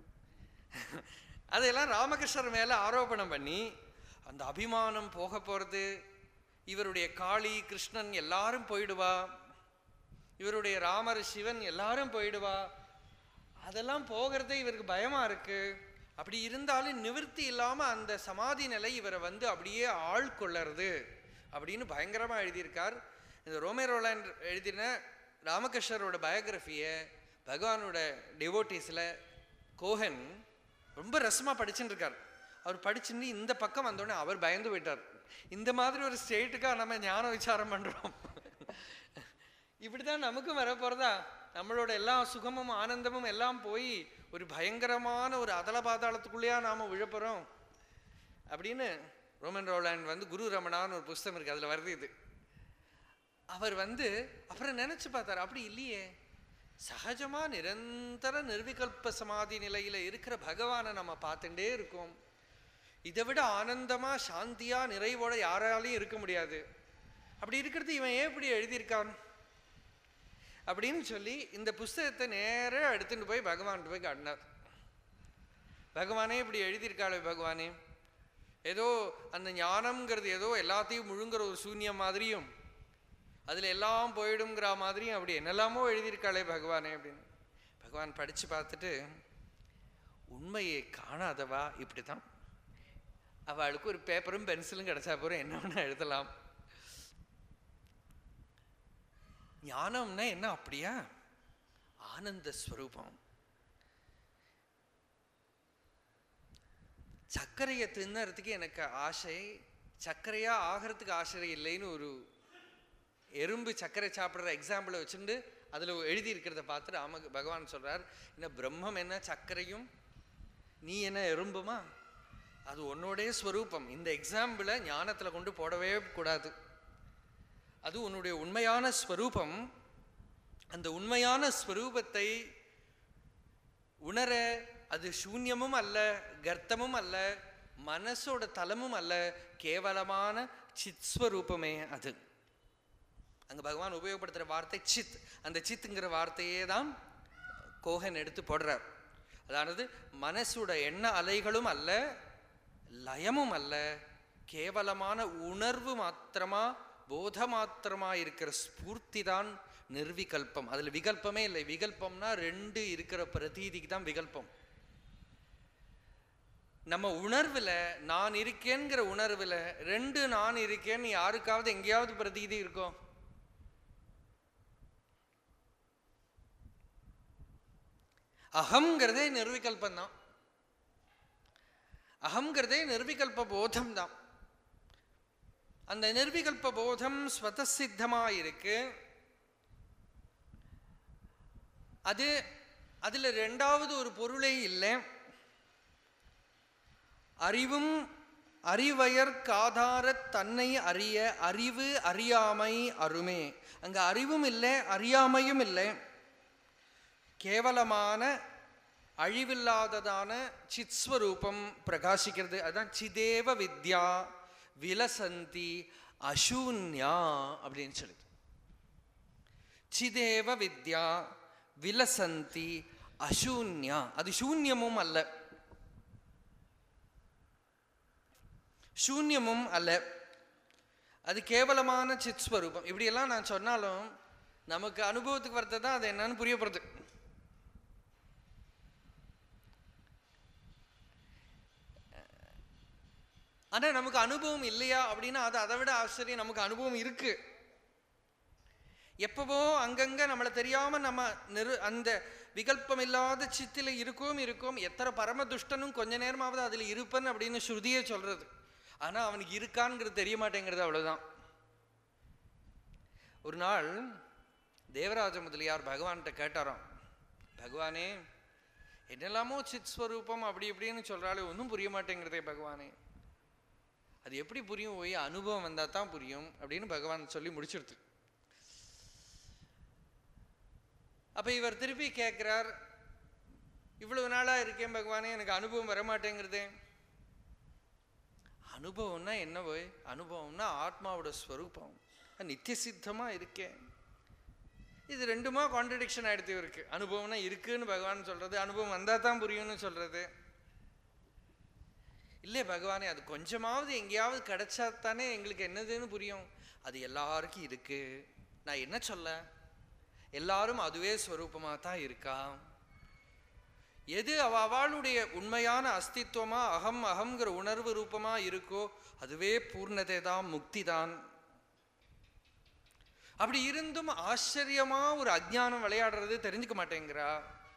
அதையெல்லாம் ராமகிருஷ்ணர் மேல ஆரோபணம் பண்ணி அந்த அபிமானம் போக போறது இவருடைய காளி கிருஷ்ணன் எல்லாரும் போயிடுவா இவருடைய ராமர் சிவன் எல்லாரும் போயிடுவா அதெல்லாம் போகிறதே இவருக்கு பயமா இருக்கு அப்படி இருந்தாலும் நிவிர்த்தி இல்லாம அந்த சமாதி நிலை இவரை வந்து அப்படியே ஆள்கொள்ளறது அப்படின்னு பயங்கரமா எழுதியிருக்கார் இந்த ரோமே ரோலாண்ட் எழுதின ராமகிருஷ்ணரோட பயோகிராஃபியை பகவானோட டிவோட்டிஸில் கோஹன் ரொம்ப ரசமா படிச்சுட்டு இருக்கார் அவர் படிச்சுட்டு இந்த பக்கம் வந்தோடனே அவர் பயந்து போயிட்டார் இந்த மாதிரி ஒரு ஸ்டேட்டுக்கா நம்ம ஞான விசாரம் பண்றோம் இப்படிதான் நமக்கும் வர போறதா நம்மளோட எல்லா சுகமும் ஆனந்தமும் எல்லாம் போய் ஒரு பயங்கரமான ஒரு அதல பாதாளத்துக்குள்ளேயா நாம விழப்போறோம் அப்படின்னு ரோமன் ரோலாண்ட் வந்து குரு ரமணான்னு ஒரு புஸ்தகம் இருக்கு அதுல வருது இது அவர் வந்து அப்புறம் நினைச்சு பார்த்தார் அப்படி இல்லையே சகஜமா நிரந்தர நிர்விகல்ப சமாதி நிலையில இருக்கிற பகவானை நம்ம பார்த்துட்டே இருக்கோம் இதை விட ஆனந்தமா சாந்தியா நிறைவோட யாராலையும் இருக்க முடியாது அப்படி இருக்கிறது இவன் ஏன் இப்படி எழுதியிருக்கான் அப்படின்னு சொல்லி இந்த புஸ்தகத்தை நேரா எடுத்துட்டு போய் பகவான்கிட்ட போய் காட்டினார் பகவானே இப்படி எழுதியிருக்காளே பகவானே ஏதோ அந்த ஞானம்ங்கிறது ஏதோ எல்லாத்தையும் முழுங்குற ஒரு சூன்யம் மாதிரியும் அதுல எல்லாம் போயிடுங்கிற மாதிரியும் அப்படி என்னெல்லாமோ எழுதியிருக்காளே பகவானே அப்படின்னு பகவான் படிச்சு பார்த்துட்டு உண்மையை காணாதவா இப்படிதான் அவளுக்கு ஒரு பேப்பரும் பென்சிலும் கிடைச்சா போறோம் என்ன வேணா எழுதலாம் ஞானம்னா என்ன அப்படியா ஆனந்த ஸ்வரூபம் சர்க்கரையை தின்னறதுக்கு எனக்கு ஆசை சர்க்கரையா ஆகிறதுக்கு ஆசை இல்லைன்னு ஒரு எறும்பு சர்க்கரை சாப்பிட்ற எக்ஸாம்பிளை வச்சுட்டு அதில் எழுதி இருக்கிறத பார்த்து ராம பகவான் சொல்றார் என்ன பிரம்மம் என்ன சர்க்கரையும் நீ என்ன எறும்புமா அது உன்னோடைய ஸ்வரூபம் இந்த எக்ஸாம்பிளை ஞானத்தில் கொண்டு போடவே கூடாது அது உன்னுடைய உண்மையான ஸ்வரூபம் அந்த உண்மையான ஸ்வரூபத்தை உணர அது சூன்யமும் அல்ல கர்த்தமும் அல்ல மனசோட தலமும் அல்ல கேவலமான சித் ஸ்வரூபமே அது அங்க பகவான் உபயோகப்படுத்துற வார்த்தை சித் அந்த சித்துங்கிற வார்த்தையே தான் கோகன் எடுத்து போடுறார் அதானது மனசோட எண்ண அலைகளும் அல்ல லயமும் அல்ல கேவலமான உணர்வு மாத்திரமா போத மாத்திரமா இருக்கிற ஸ்பூர்த்தி தான் நிர்விகல்பம் அதுல விகல்பமே இல்லை விகல்பம்னா ரெண்டு இருக்கிற பிரதீதிக்கு தான் விகல்பம் நம்ம உணர்வுல நான் இருக்கேங்கிற உணர்வுல ரெண்டு நான் இருக்கேன்னு யாருக்காவது எங்கேயாவது பிரதீதி இருக்கும் அகங்கிறதே நிர்விகல்பம் தான் அகங்கிறதே நிர்விகல்ப போதம் தான் அந்த நிர்விகல்ப போதம் ஸ்வதசித்தமா இருக்கு அது அதுல ரெண்டாவது ஒரு பொருளே இல்லை அறிவும் அறிவயற்காதார தன்னை அறிய அறிவு அறியாமை அருமே அங்க அறிவும் இல்லை அறியாமையும் இல்லை கேவலமான அழிவில்லாததான சித்ஸ்வரூபம் பிரகாசிக்கிறது அதுதான் சிதேவ வித்யா விலசந்தி அசூன்யா அப்படின்னு சொல்லுது சிதேவ வித்யா விலசந்தி அசூன்யா அது சூன்யமும் அல்ல சூன்யமும் அல்ல அது கேவலமான சித் ஸ்வரூபம் இப்படியெல்லாம் நான் சொன்னாலும் நமக்கு அனுபவத்துக்கு வரது தான் அது என்னன்னு புரியப்படுது ஆனா நமக்கு அனுபவம் இல்லையா அப்படின்னா அது அதை விட ஆச்சரியம் நமக்கு அனுபவம் இருக்கு எப்பவோ அங்கங்க நம்மளை தெரியாம நம்ம நிரு அந்த விகல்பம் இல்லாத சித்தில இருக்கோம் இருக்கோம் எத்தனை பரம துஷ்டனும் கொஞ்ச நேரமாவது அதுல இருப்பன் அப்படின்னு ஸ்ருதியே சொல்றது ஆனா அவனுக்கு இருக்கான்ங்கிறது தெரிய மாட்டேங்கிறது அவ்வளவுதான் ஒரு நாள் தேவராஜ முதலியார் பகவான்கிட்ட கேட்டாராம் பகவானே என்னெல்லாமோ சித் ஸ்வரூபம் அப்படி இப்படின்னு சொல்றாலே ஒன்றும் புரிய மாட்டேங்கிறதே பகவானே அது எப்படி புரியும் போய் அனுபவம் வந்தா தான் புரியும் அப்படின்னு பகவான் சொல்லி முடிச்சிடுது அப்ப இவர் திருப்பி கேட்கிறார் இவ்வளவு நாளா இருக்கேன் பகவானே எனக்கு அனுபவம் வர மாட்டேங்கிறதே அனுபவம்னா என்ன போய் அனுபவம்னா ஆத்மாவோட ஸ்வரூபம் நித்திய சித்தமா இருக்கேன் இது ரெண்டுமா கான்ட்ரடிக்ஷன் ஆயிடுத்து இருக்கு அனுபவம்னா இருக்குன்னு பகவான் சொல்றது அனுபவம் வந்தா தான் புரியும்னு சொல்றது இல்லை பகவானே அது கொஞ்சமாவது எங்கேயாவது கிடைச்சா தானே எங்களுக்கு என்னதுன்னு புரியும் அது எல்லாருக்கும் இருக்கு நான் என்ன சொல்ல எல்லாரும் அதுவே ஸ்வரூபமாக தான் இருக்கா எது அவ அவளுடைய உண்மையான அஸ்தித்வமா அகம் அகங்கிற உணர்வு ரூபமா இருக்கோ அதுவே பூர்ணதை தான் முக்தி தான் அப்படி இருந்தும் ஆச்சரியமா ஒரு அஜ்ஞானம் விளையாடுறது தெரிஞ்சுக்க மாட்டேங்கிறா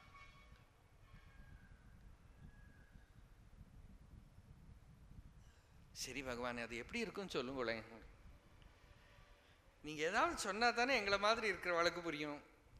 சரி பகவானே அது எப்படி இருக்குன்னு சொல்லுங்களேன் நீங்க ஏதாவது சொன்னா தானே எங்களை மாதிரி இருக்கிற வழக்கு புரியும்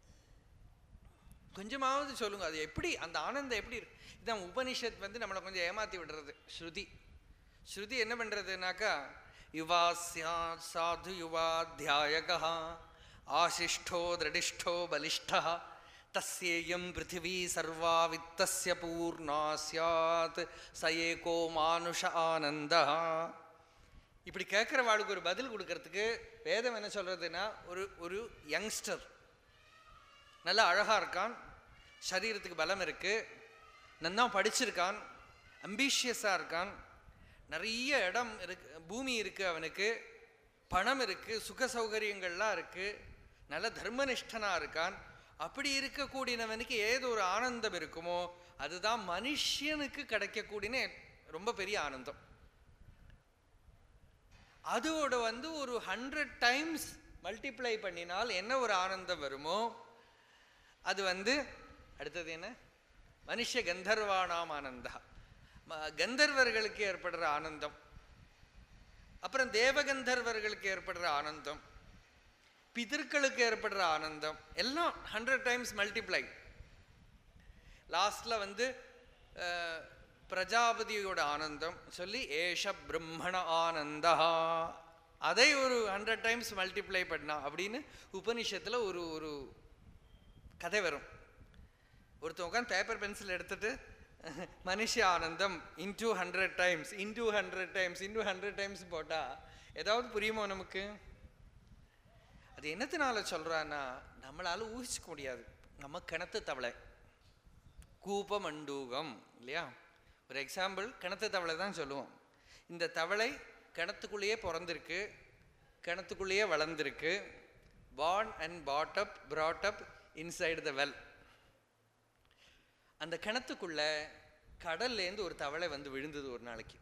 கொஞ்சமாவது சொல்லுங்க அது எப்படி அந்த ஆனந்தம் எப்படி இருக்கு இதான் உபனிஷத் வந்து நம்மளை கொஞ்சம் ஏமாத்தி விடுறது ஸ்ருதி ஸ்ருதி என்ன பண்றதுனாக்கா யுவா சியாத் சாது யுவா தியாயகா ஆசிஷ்டோ திரடிஷ்டோ பலிஷ்டா தஸ்யேயம் பிருத்திவி சர்வா வித்தஸ்ய பூர்ணா சியாத் ச ஏகோ மானுஷ ஆனந்தா இப்படி கேட்குறவாளுக்கு ஒரு பதில் கொடுக்கறதுக்கு வேதம் என்ன சொல்றதுன்னா ஒரு ஒரு யங்ஸ்டர் நல்லா அழகா இருக்கான் சரீரத்துக்கு பலம் இருக்கு நன்னா படிச்சிருக்கான் அம்பிஷியஸாக இருக்கான் நிறைய இடம் இருக்கு பூமி இருக்கு அவனுக்கு பணம் இருக்கு சுக சௌகரியங்கள்லாம் இருக்கு நல்ல தர்மனிஷ்டனா இருக்கான் அப்படி இருக்கக்கூடியவனுக்கு ஏதோ ஒரு ஆனந்தம் இருக்குமோ அதுதான் மனுஷனுக்கு கிடைக்கக்கூடிய ரொம்ப பெரிய ஆனந்தம் அதோட வந்து ஒரு ஹண்ட்ரட் டைம்ஸ் மல்டிப்ளை பண்ணினால் என்ன ஒரு ஆனந்தம் வருமோ அது வந்து அடுத்தது என்ன மனுஷ கந்தர்வானாம் ஆனந்தா ம- கந்தர்வர்களுக்கு ஏற்படுற ஆனந்தம் அப்புறம் தேவகந்தர்வர்களுக்கு ஏற்படுற ஆனந்தம் பிதர்களுக்கு ஏற்படுற ஆனந்தம் எல்லாம் ஹண்ட்ரட் டைம்ஸ் மல்டிப்ளை லாஸ்ட்ல வந்து அஹ், பிரஜாபதியோட ஆனந்தம் சொல்லி ஏஷ பிரம்மண ஆனந்தா அதை ஒரு ஹண்ட்ரட் டைம்ஸ் மல்டிப்ளை பண்ணா அப்படின்னு உபனிஷத்துல ஒரு ஒரு கதை வரும் ஒருத்தன் உட்காந்து பேப்பர் பென்சில் எடுத்துட்டு மனுஷ ஆனந்தம் into hundred times into hundred times into hundred times போட்டா ஏதாவது புரியுமோ நமக்கு அது என்னத்தினால சொல்றான்னா நம்மளால ஊகிச்சுக்க முடியாது நம்ம கிணத்து தவளை கூப மண்டூகம் இல்லையா ஒரு எக்ஸாம்பிள் கிணத்து தவளை தான் சொல்லுவோம் இந்த தவளை கிணத்துக்குள்ளேயே பிறந்திருக்கு கிணத்துக்குள்ளேயே வளர்ந்துருக்கு born and brought up brought up inside the well அந்த கிணத்துக்குள்ள கடல்லேருந்து ஒரு தவளை வந்து விழுந்தது ஒரு நாளைக்கு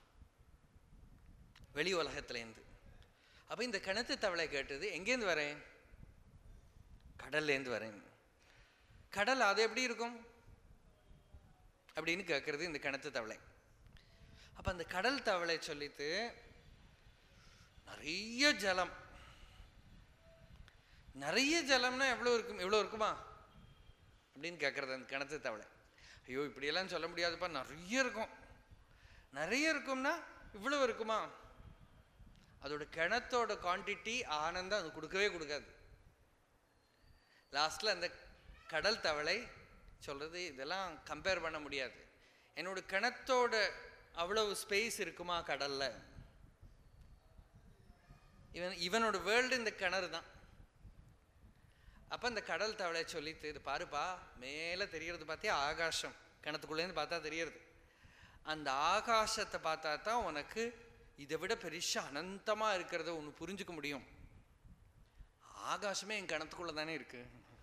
வெளி உலகத்துலேருந்து அப்போ இந்த கிணத்து தவளை கேட்டது எங்கேருந்து வரேன் கடல்லேருந்து வரேன் கடல் அது எப்படி இருக்கும் அப்படின்னு கேட்கறது இந்த கிணத்து தவளை அப்ப அந்த கடல் தவளை சொல்லித்து நிறைய ஜலம் நிறைய ஜலம்னா எவ்வளோ இருக்கும் எவ்வளோ இருக்குமா அப்படின்னு கேட்கறது அந்த கிணத்து தவளை ஐயோ இப்படியெல்லாம் சொல்ல முடியாதுப்பா நிறைய இருக்கும் நிறைய இருக்கும்னா இவ்வளோ இருக்குமா அதோட கிணத்தோட குவான்டிட்டி ஆனந்தம் அது கொடுக்கவே கொடுக்காது லாஸ்ட்ல அந்த கடல் தவளை சொல்றது இதெல்லாம் கம்பேர் பண்ண முடியாது என்னோட கிணத்தோட அவ்வளவு ஸ்பேஸ் இருக்குமா கடல்ல இவன் இவனோட வேர்ல்டு இந்த கிணறு தான் அப்ப இந்த கடல் தவளை சொல்லித்து இது பாருப்பா மேல தெரியறது பார்த்தியா ஆகாசம் கிணத்துக்குள்ளேருந்து பார்த்தா தெரியறது அந்த ஆகாசத்தை பார்த்தா தான் உனக்கு இதை விட பெருசா அனந்தமா இருக்கிறத ஒன்று புரிஞ்சுக்க முடியும் ஆகாசமே என் கிணத்துக்குள்ள தானே இருக்கு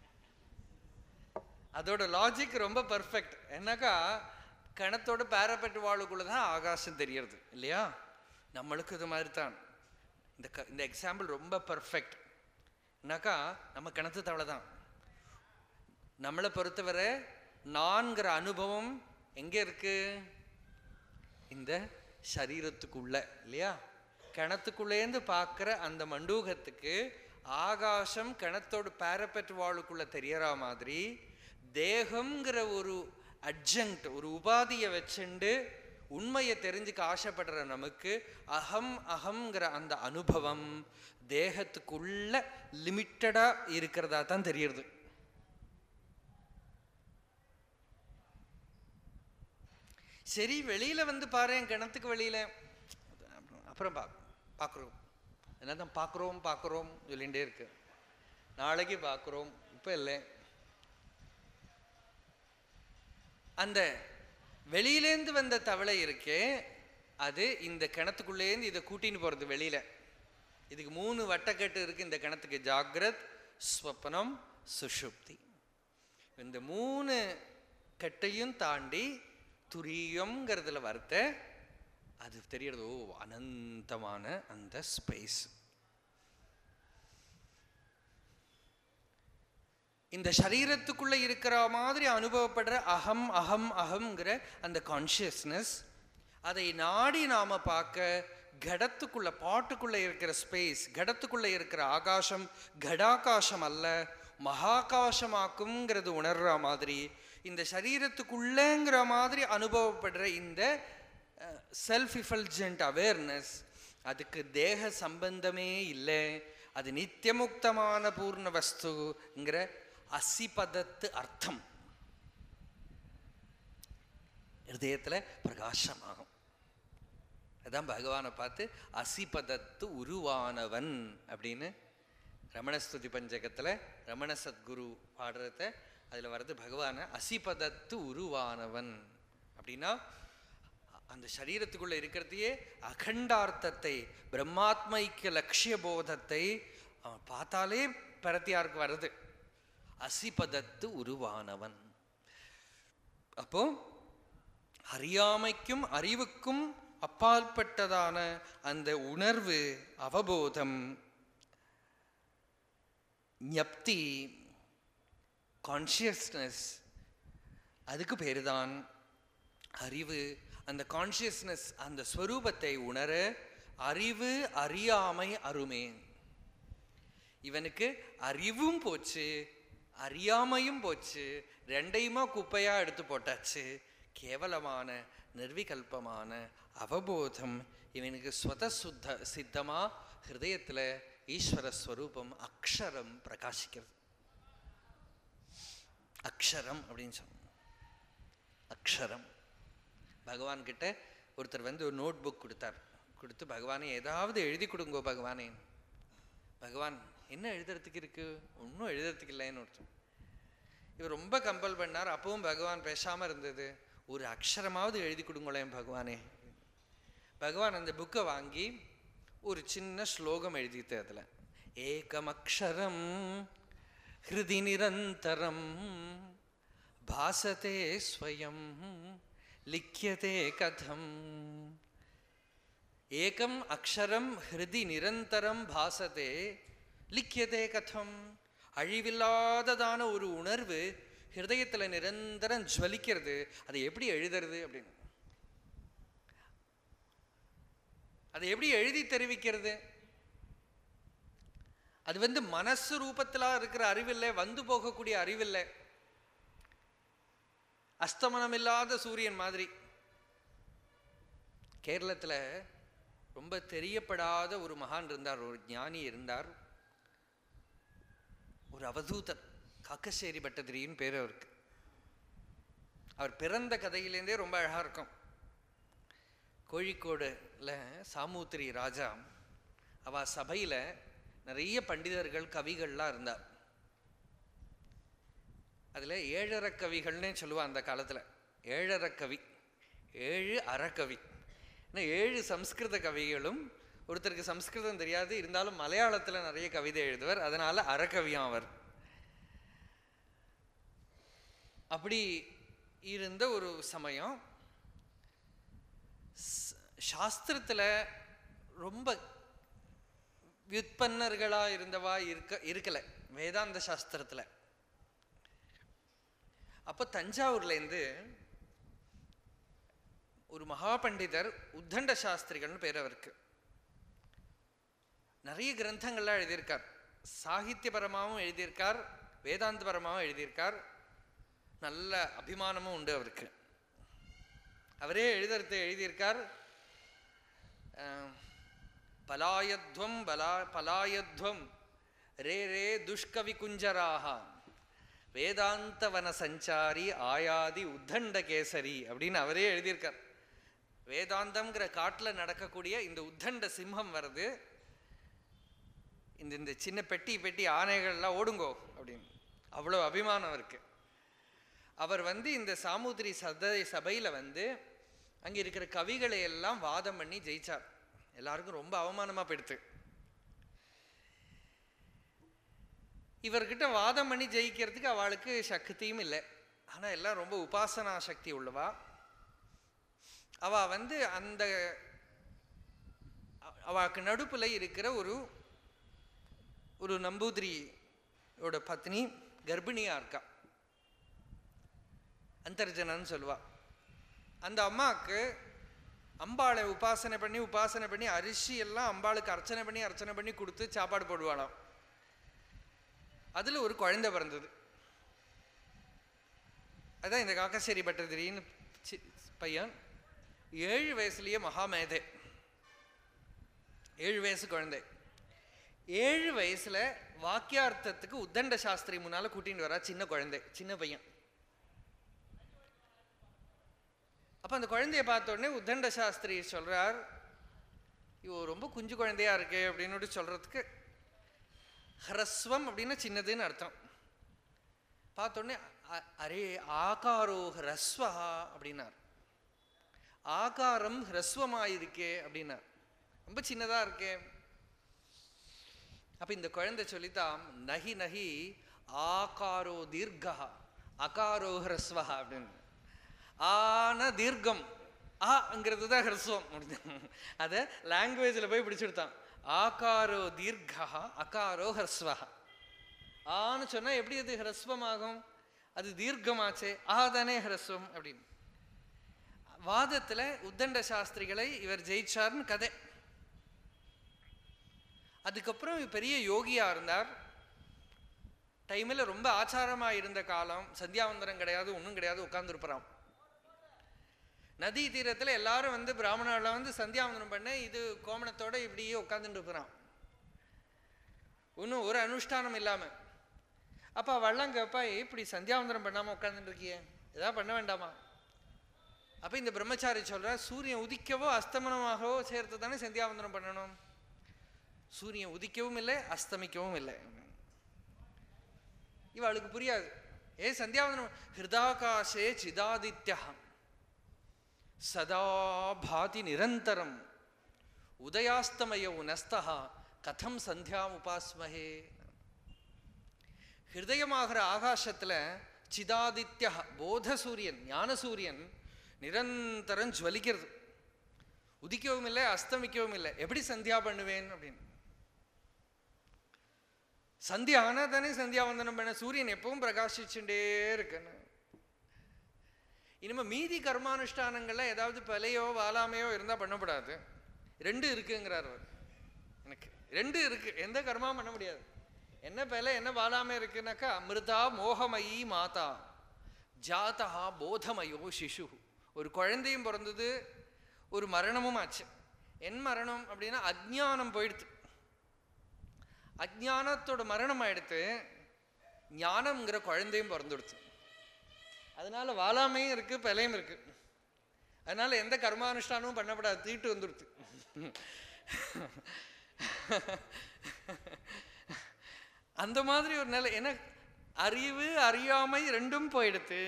அதோட லாஜிக் ரொம்ப பர்ஃபெக்ட் என்னக்கா கிணத்தோட பேரப்பட்டு வாழுக்குள்ள தான் ஆகாசம் தெரியறது இல்லையா நம்மளுக்கு இது மாதிரி தான் இந்த க இந்த எக்ஸாம்பிள் ரொம்ப பர்ஃபெக்ட் என்னக்கா நம்ம கிணத்து தவளை தான் நம்மளை பொறுத்தவரை நான்கிற அனுபவம் எங்க இருக்கு இந்த சரீரத்துக்குள்ள இல்லையா கிணத்துக்குள்ளேருந்து பார்க்குற அந்த மண்டூகத்துக்கு ஆகாசம் கிணத்தோட பேரப்பெட் வாளுக்குள்ள தெரியற மாதிரி தேகம்ங்கிற ஒரு அட்ஜங்க்ட் ஒரு உபாதியை வச்சுண்டு உண்மையை தெரிஞ்சுக்க ஆசைப்படுற நமக்கு அகம் அகம்ங்கிற அந்த அனுபவம் தேகத்துக்குள்ள லிமிட்டடா இருக்கிறதா தான் தெரியுது சரி வெளியில வந்து பாரு என் கிணத்துக்கு வெளியில அப்புறம் அப்புறம் பா பார்க்குறோம் என்னதான் பார்க்குறோம் பார்க்குறோம் சொல்லிகிட்டே இருக்கு நாளைக்கு பார்க்குறோம் இப்போ இல்லை அந்த வெளியிலேருந்து வந்த தவளை இருக்கே அது இந்த கிணத்துக்குள்ளேருந்து இதை கூட்டின்னு போகிறது வெளியில இதுக்கு மூணு வட்டக்கட்டு இருக்கு இந்த கிணத்துக்கு ஜாகிரத் ஸ்வப்னம் சுஷுப்தி இந்த மூணு கட்டையும் தாண்டி துரியம்ங்கிறதுல வரத்த அது தெரியறது ஓ அனந்தமான அந்த ஸ்பேஸ் இந்த சரீரத்துக்குள்ள இருக்கிற மாதிரி அனுபவப்படுற அகம் அகம் அகம்ங்கிற அந்த கான்ஷியஸ்னஸ் அதை நாடி நாம பார்க்க கடத்துக்குள்ள பாட்டுக்குள்ள இருக்கிற ஸ்பேஸ் கடத்துக்குள்ள இருக்கிற ஆகாசம் கடாகாசம் அல்ல மகாகாசமாக்குங்கிறது உணர்ற மாதிரி இந்த சரீரத்துக்குள்ளங்கிற மாதிரி அனுபவப்படுற இந்த செல்ஃப் இஃபல்ஜென்ட் அவேர்னஸ் அதுக்கு தேக சம்பந்தமே இல்லை அது நித்தியமுக்தமான பூர்ண வஸ்துங்கிற அசிபதத்து அர்த்தம் ஹிருதயத்துல பிரகாசமாகும் அதான் பகவானை பார்த்து அசிபதத்து உருவானவன் அப்படின்னு ரமணஸ்துதி பஞ்சகத்துல ரமண சத்குரு பாடுறத அதுல வர்றது பகவான அசிபதத்து உருவானவன் அப்படின்னா அந்த சரீரத்துக்குள்ள இருக்கிறதையே அகண்டார்த்தத்தை பிரம்மாத்மைக்க லட்சிய போதத்தை அவன் பார்த்தாலே பரத்தியாருக்கு வருது அசிபதத்து உருவானவன் அப்போ அறியாமைக்கும் அறிவுக்கும் அப்பாற்பட்டதான அந்த உணர்வு அவபோதம் ஞப்தி கான்ஷியஸ்னஸ் அதுக்கு பேரு தான் அறிவு அந்த கான்ஷியஸ்னஸ் அந்த ஸ்வரூபத்தை உணர அறிவு அறியாமை அருமே இவனுக்கு அறிவும் போச்சு அறியாமையும் போச்சு ரெண்டையுமா குப்பையா எடுத்து போட்டாச்சு கேவலமான நிர்விகல்பமான அவபோதம் இவனுக்கு ஸ்வத சுத்த சித்தமா ஹிருதயத்துல ஈஸ்வர ஸ்வரூபம் அக்ஷரம் பிரகாசிக்கிறது அக்ஷரம் அப்படின்னு சொன்னோம் அக்ஷரம் பகவான் கிட்ட ஒருத்தர் வந்து ஒரு நோட் புக் கொடுத்தார் கொடுத்து பகவானே ஏதாவது எழுதி கொடுங்கோ பகவானே பகவான் என்ன எழுதுறதுக்கு இருக்கு ஒன்றும் எழுதுறதுக்கு இல்லைன்னு ஒருத்தர் இவர் ரொம்ப கம்பல் பண்ணார் அப்பவும் பகவான் பேசாம இருந்தது ஒரு அக்ஷரமாவது எழுதி கொடுங்களேன் பகவானே பகவான் அந்த புக்கை வாங்கி ஒரு சின்ன ஸ்லோகம் எழுதிட்டு அதுல ஏகமக்ஷரம் ஹிருதி நிரந்தரம் பாசதே ஸ்வயம் லிக்கியதே கதம் ஏகம் அக்ஷரம் ஹிருதி நிரந்தரம் பாசதே லிக்கியதே கதம் அழிவில்லாததான ஒரு உணர்வு ஹிருதயத்துல நிரந்தரம் ஜுவலிக்கிறது அதை எப்படி எழுதுறது அப்படின்னு அதை எப்படி எழுதி தெரிவிக்கிறது அது வந்து மனசு ரூபத்துல இருக்கிற அறிவில்லை வந்து போகக்கூடிய அறிவில்லை அஸ்தமனம் இல்லாத சூரியன் மாதிரி கேரளத்துல ரொம்ப தெரியப்படாத ஒரு மகான் இருந்தார் ஒரு ஞானி இருந்தார் ஒரு அவதூதர் காக்கசேரி பட்டதிரின்னு பேர் அவருக்கு அவர் பிறந்த கதையிலேருந்தே ரொம்ப அழகா இருக்கும் கோழிக்கோடுல சாமூத்திரி ராஜா அவ சபையில நிறைய பண்டிதர்கள் கவிகள்லாம் இருந்தார் அதுல ஏழரை கவிகள்னே சொல்லுவா அந்த காலத்துல ஏழரை கவி ஏழு அறக்கவி இன்னும் ஏழு சம்ஸ்கிருத கவிகளும் ஒருத்தருக்கு சம்ஸ்கிருதம் தெரியாது இருந்தாலும் மலையாளத்துல நிறைய கவிதை எழுதுவர் அதனால அறக்கவியம் அவர் அப்படி இருந்த ஒரு சமயம் ஸ்- சாஸ்திரத்துல ரொம்ப வியுத்பன்னர்களா இருந்தவா இருக்க இருக்கல வேதாந்த சாஸ்திரத்துல அப்ப தஞ்சாவூர்ல இருந்து ஒரு மகா பண்டிதர் உத்தண்ட சாஸ்திரிகள்னு பேர் அவருக்கு நிறைய கிரந்தங்கள்லாம் எழுதியிருக்கார் சாகித்யபரமாகவும் எழுதியிருக்கார் வேதாந்தபரமாகவும் எழுதியிருக்கார் நல்ல அபிமானமும் உண்டு அவருக்கு அவரே எழுதுறது எழுதியிருக்கார் அஹ், பலாயத்வம் பலா பலாயத்வம் ரே ரே துஷ்கவி குஞ்சராக வேதாந்தவன சஞ்சாரி ஆயாதி உத்தண்ட கேசரி அப்படின்னு அவரே எழுதியிருக்கார் வேதாந்தம்ங்கிற காட்டுல நடக்கக்கூடிய இந்த உத்தண்ட சிம்மம் வருது இந்த இந்த சின்ன பெட்டி பெட்டி ஆணைகள்லாம் ஓடுங்கோ அப்படின்னு அவ்வளோ அபிமானம் இருக்கு அவர் வந்து இந்த சாமுத்திரி சத சபையில வந்து அங்க இருக்கிற கவிகளை எல்லாம் வாதம் பண்ணி ஜெயிச்சார் எல்லாருக்கும் ரொம்ப அவமானமா போயிடுத்து இவர்கிட்ட வாதம் பண்ணி ஜெயிக்கிறதுக்கு அவளுக்கு சக்தியும் இல்லை ஆனா எல்லாம் ரொம்ப உபாசனா சக்தி உள்ளவா அவ வந்து அந்த அ- அவளுக்கு நடுப்புல இருக்கிற ஒரு ஒரு நம்பூதிரியோட பத்னி கர்ப்பிணியா இருக்கா அந்தர்ஜனன்னு சொல்லுவா அந்த அம்மாவுக்கு அம்பாளை உபாசனை பண்ணி உபாசனை பண்ணி அரிசி எல்லாம் அம்பாளுக்கு அர்ச்சனை பண்ணி அர்ச்சனை பண்ணி கொடுத்து சாப்பாடு போடுவாளாம் அதுல ஒரு குழந்தை பிறந்தது அதான் இந்த காக்கசேரி பட்டதிரின்னு சி- பையன் ஏழு வயசுலயே மகாமேதை ஏழு வயசு குழந்தை ஏழு வயசுல வாக்கியார்த்தத்துக்கு உத்தண்ட சாஸ்திரி முன்னால கூட்டிட்டு வரா சின்ன குழந்தை சின்ன பையன் அப்ப அந்த குழந்தைய பார்த்த உடனே உத்தண்ட சாஸ்திரி சொல்றார் இவ ரொம்ப குஞ்சு குழந்தையா இருக்கே அப்படின்னு சொல்றதுக்கு ஹ்ரஸ்வம் அப்படின்னா சின்னதுன்னு அர்த்தம் பார்த்த உடனே அ- அரே ஆகாரோ ஹ்ரஸ்வா அப்படின்னார் ஆகாரம் ஹ்ரஸ்வமாயிருக்கே அப்படின்னார் ரொம்ப சின்னதா இருக்கே அப்ப இந்த குழந்தை சொல்லித்தான் நகி நகி ஆகாரோ தீர்க்கா அகாரோ ஹ்ரஸ்வா அப்படின்னு ஆன தீர்க்கம் ஆங்கிறது தான் ஹ்ரஸ்வம் அப்படின்னு அதை லாங்குவேஜில் போய் பிடிச்சிருத்தான் ஆகாரோ தீர்க்கா அகாரோ ஹ்ரஸ்வா ஆன்னு சொன்னா எப்படி அது ஹ்ரஸ்வமாகும் அது தீர்க்கமாச்சே ஆ தானே ஹ்ரஸ்வம் அப்படின்னு வாதத்துல உத்தண்ட சாஸ்திரிகளை இவர் ஜெயிச்சார்னு கதை அதுக்கப்புறம் இவர் பெரிய யோகியா இருந்தார் டைமில் ரொம்ப ஆச்சாரமா இருந்த காலம் சந்தியாவந்தனம் கிடையாது ஒன்றும் கிடையாது உட்கார்ந்துருப்பறான் நதி தீரத்துல எல்லாரும் வந்து பிராமணர்ல வந்து சந்தியாவந்தனம் பண்ண இது கோமணத்தோட இப்படியே உட்காந்துட்டு இருக்கிறான் இன்னும் ஒரு அனுஷ்டானம் இல்லாம அப்ப வள்ளம் கேப்பா "ஏய், இப்படி சந்தியாவந்தனம் பண்ணாம உட்காந்துட்டு இருக்கியே ஏதாவது பண்ண வேண்டாமா அப்ப இந்த பிரம்மச்சாரி சொல்ற சூரியன் உதிக்கவோ அஸ்தமனமாகவோ சேர்த்து தானே சந்தியாவந்தனம் பண்ணணும் சூரியன் உதிக்கவும் இல்லை அஸ்தமிக்கவும் இல்லை இவளுக்கு புரியாது ஏ சந்தியாவந்தனம் ஹிருதாகாசே சிதாதித்யா சதா பாதி நிரந்தரம் உதயாஸ்தமய நஸ்தா கதம் சந்தியாம் உபாஸ்மஹே ஹிருதயமாகிற ஆகாசத்துல சிதாதித்யா போத சூரியன் ஞான சூரியன் நிரந்தரம் ஜுவலிக்கிறது உதிக்கவும் இல்லை அஸ்தமிக்கவும் இல்லை எப்படி சந்தியா பண்ணுவேன் அப்படின்னு சந்தியா ஆனா தானே சந்தியாவந்தனம் பண்ண சூரியன் எப்பவும் பிரகாசிச்சுட்டே இருக்குன்னு இனிமே மீதி கர்மானுஷ்டானங்கள்ல ஏதாவது பலையோ வாலாமையோ இருந்தா பண்ணக்கூடாது ரெண்டு இருக்குங்கிறார் அவர் எனக்கு ரெண்டு இருக்கு எந்த கர்மா பண்ண முடியாது என்ன பலை என்ன வாலாமை இருக்குனாக்கா அமிர்தா மோகமயி மாதா ஜாதா போதமயோ சிசு ஒரு குழந்தையும் பிறந்தது ஒரு மரணமும் ஆச்சு என் மரணம் அப்படின்னா அஜ்ஞானம் போயிடுது அஜ்ஞானத்தோட மரணம் ஆயிடுத்து ஞானம்ங்கிற குழந்தையும் பிறந்துடுத்து அதனால வாலாமையும் இருக்கு பிழையும் இருக்கு அதனால எந்த கர்மானுஷ்டானமும் பண்ணப்படாது தீட்டு வந்துடுது அந்த மாதிரி ஒரு நிலை என்ன அறிவு அறியாமை ரெண்டும் போயிடுத்து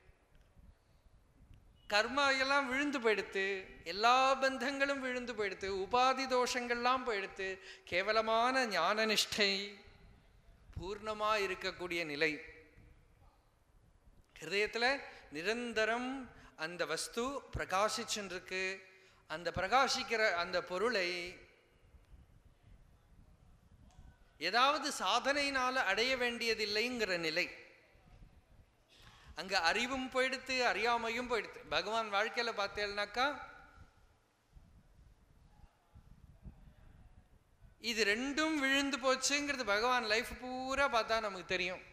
கர்மா எல்லாம் விழுந்து போயிடுத்து எல்லா பந்தங்களும் விழுந்து போயிடுத்து உபாதி தோஷங்கள்லாம் போயிடுத்து கேவலமான ஞான நிஷ்டை பூர்ணமா இருக்கக்கூடிய நிலை ஹிருதயத்துல நிரந்தரம் அந்த வஸ்து பிரகாசிச்சுருக்கு அந்த பிரகாசிக்கிற அந்த பொருளை ஏதாவது சாதனையினால அடைய வேண்டியதில்லைங்கிற நிலை அங்க அறிவும் போயிடுத்து அறியாமையும் போயிடுத்து பகவான் வாழ்க்கையில பார்த்தேன்னாக்கா இது ரெண்டும் விழுந்து போச்சுங்கிறது பகவான் லைஃப் பூரா பார்த்தா நமக்கு தெரியும்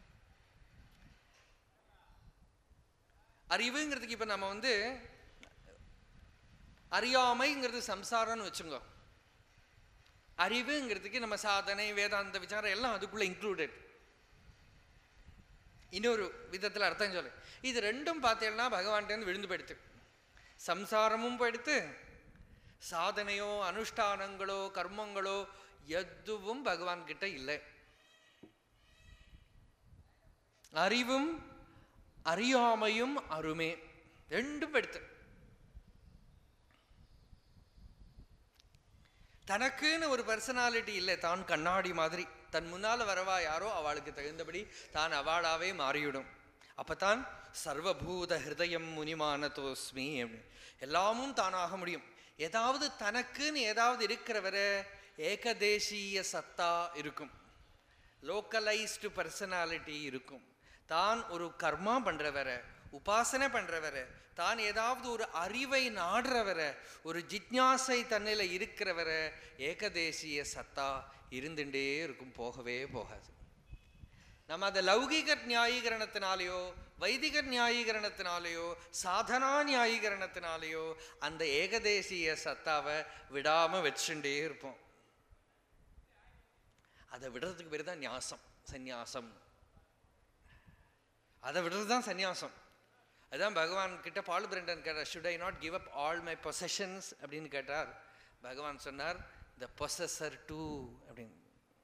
அறிவுங்கிறதுக்கு இப்ப நம்ம வந்து அறியாமைங்கிறது சம்சாரம்னு வச்சுங்க அறிவுங்கிறதுக்கு நம்ம சாதனை வேதாந்த விசாரம் எல்லாம் அதுக்குள்ள இன்க்ளூடட் இன்னொரு விதத்துல அர்த்தம் சொல்லு இது ரெண்டும் பார்த்தீங்கன்னா பகவான்கிட்ட விழுந்து போயிடுத்து சம்சாரமும் போயிடுத்து சாதனையோ அனுஷ்டானங்களோ கர்மங்களோ எதுவும் பகவான் கிட்ட இல்லை அறிவும் அறியாமையும் அருமே ரெண்டும் எடுத்து தனக்குன்னு ஒரு பர்சனாலிட்டி இல்லை தான் கண்ணாடி மாதிரி தன் முன்னால வரவா யாரோ அவளுக்கு தகுந்தபடி தான் அவளாவே மாறிவிடும் அப்பதான் சர்வபூத ஹிருதயம் முனிமானதோஸ்மி அப்படின்னு எல்லாமும் தானாக முடியும் ஏதாவது தனக்குன்னு ஏதாவது இருக்கிறவரை ஏகதேசீய சத்தா இருக்கும் லோக்கலைஸ்டு பர்சனாலிட்டி இருக்கும் தான் ஒரு கர்மா பண்றவரை உபாசனை பண்றவரை தான் ஏதாவது ஒரு அறிவை நாடுறவரை ஒரு ஜிக்ஞாசை தன்னில இருக்கிறவரை ஏகதேசிய சத்தா இருந்துட்டே இருக்கும் போகவே போகாது நம்ம அதை லௌகிக நியாயீகரணத்தினாலேயோ வைதிக நியாயீகரணத்தினாலேயோ சாதனா நியாயீகரணத்தினாலேயோ அந்த ஏகதேசிய சத்தாவை விடாம வச்சுட்டே இருப்போம் அதை விடுறதுக்கு பேர் தான் ஞாசம் சந்நியாசம் அதை விடுறது தான் சந்நியாசம் அதான் பகவான் கிட்ட பால் பிரண்டன் கேட்டார் should I not give up all my possessions அப்படின்னு கேட்டார் பகவான் சொன்னார் த பொசஸர் டூ அப்படின்னு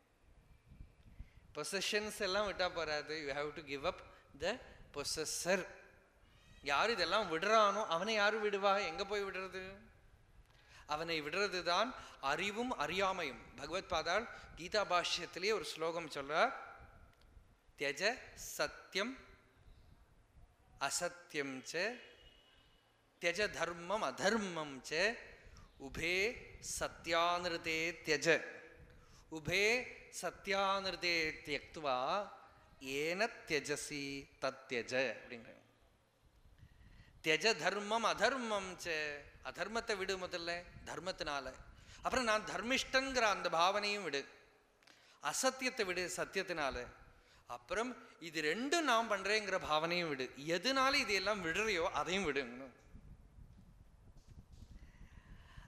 பொசஷன்ஸ் எல்லாம் விட்டா போறாது you have to give up the possessor யார் இதெல்லாம் விடுறானோ அவனை யாரு விடுவா எங்க போய் விடுறது அவனை விடுறது தான் அறிவும் அறியாமையும் பகவத் பாதால் கீதா பாஷ்யத்திலே ஒரு ஸ்லோகம் சொல்றார் தியஜ சத்தியம் அசத்தியம் ச தியஜ தர்மம் அதர்மம் ச உபே சத்யானிருதே தியஜ உபே சத்யானிருதே தியக்துவா ஏன தியஜசி தத்யஜ அப்படிங்கிற தியஜ தர்மம் அதர்மம் ச அதர்மத்தை விடு முதல்ல தர்மத்தினால அப்புறம் நான் தர்மிஷ்டங்கிற அந்த பாவனையும் விடு அசத்தியத்தை விடு சத்தியத்தினால அப்புறம் இது ரெண்டும் நான் பண்றேங்கிற பாவனையும் விடு எதுனால இது எல்லாம் விடுறியோ அதையும் விடுங்கணும்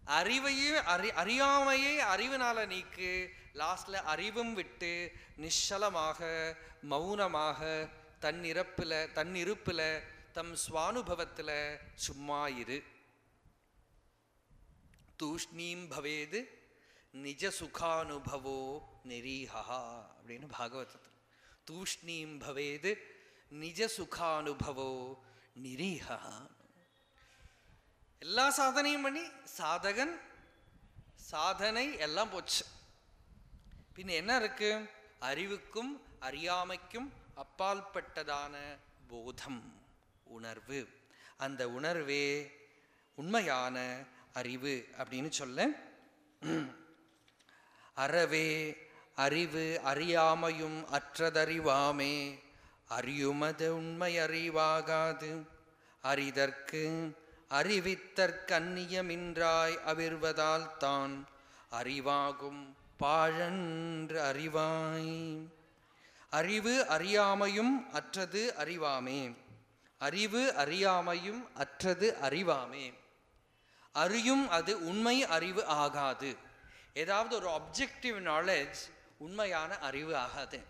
அறிவையே அறி அறியாமையே அறிவினால நீக்கு லாஸ்ட்ல அறிவும் விட்டு நிശ്ചலமாக மௌனமாக தன் இறப்புல தன் இருப்புல தம் சுவானுபவத்துல சும்மா இரு தூஷ்ணீம் பவேது நிஜ சுகானுபவோ நிரீஹா அப்படின்னு பாகவதத்தில் தூஷ்ணீம் பவேது நிஜ சுகானுபவோ நிரீஹா எல்லா சாதனையும் பண்ணி சாதகன் சாதனை எல்லாம் போச்சு பின்ன என்ன இருக்கு அறிவுக்கும் அறியாமைக்கும் அப்பால்பட்டதான போதம் உணர்வு அந்த உணர்வே உண்மையான அறிவு அப்படின்னு சொல்ல அறவே அறிவு அறியாமையும் அற்றதறிவாமே அறியுமது உண்மை அறிவாகாது அறிதற்கு அறிவித்தற்கன்னியமின்றாய் அவிர்வதால் தான் அறிவாகும் பாழன்று அறிவாய் அறிவு அறியாமையும் அற்றது அறிவாமே அறிவு அறியாமையும் அற்றது அறிவாமே அறியும் அது உண்மை அறிவு ஆகாது ஏதாவது ஒரு அப்ஜெக்டிவ் நாலேஜ் உண்மையான அறிவு ஆகாது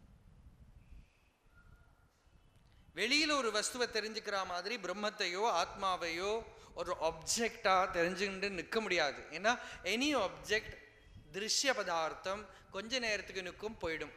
வெளியில ஒரு வஸ்துவை தெரிஞ்சுக்கிற மாதிரி பிரம்மத்தையோ ஆத்மாவையோ ஒரு ஆப்ஜெக்டா தெரிஞ்சுக்கிட்டு நிற்க முடியாது ஏன்னா எனி ஆப்ஜெக்ட் திருஷ்ய பதார்த்தம் கொஞ்ச நேரத்துக்கு நிற்கும் போயிடும்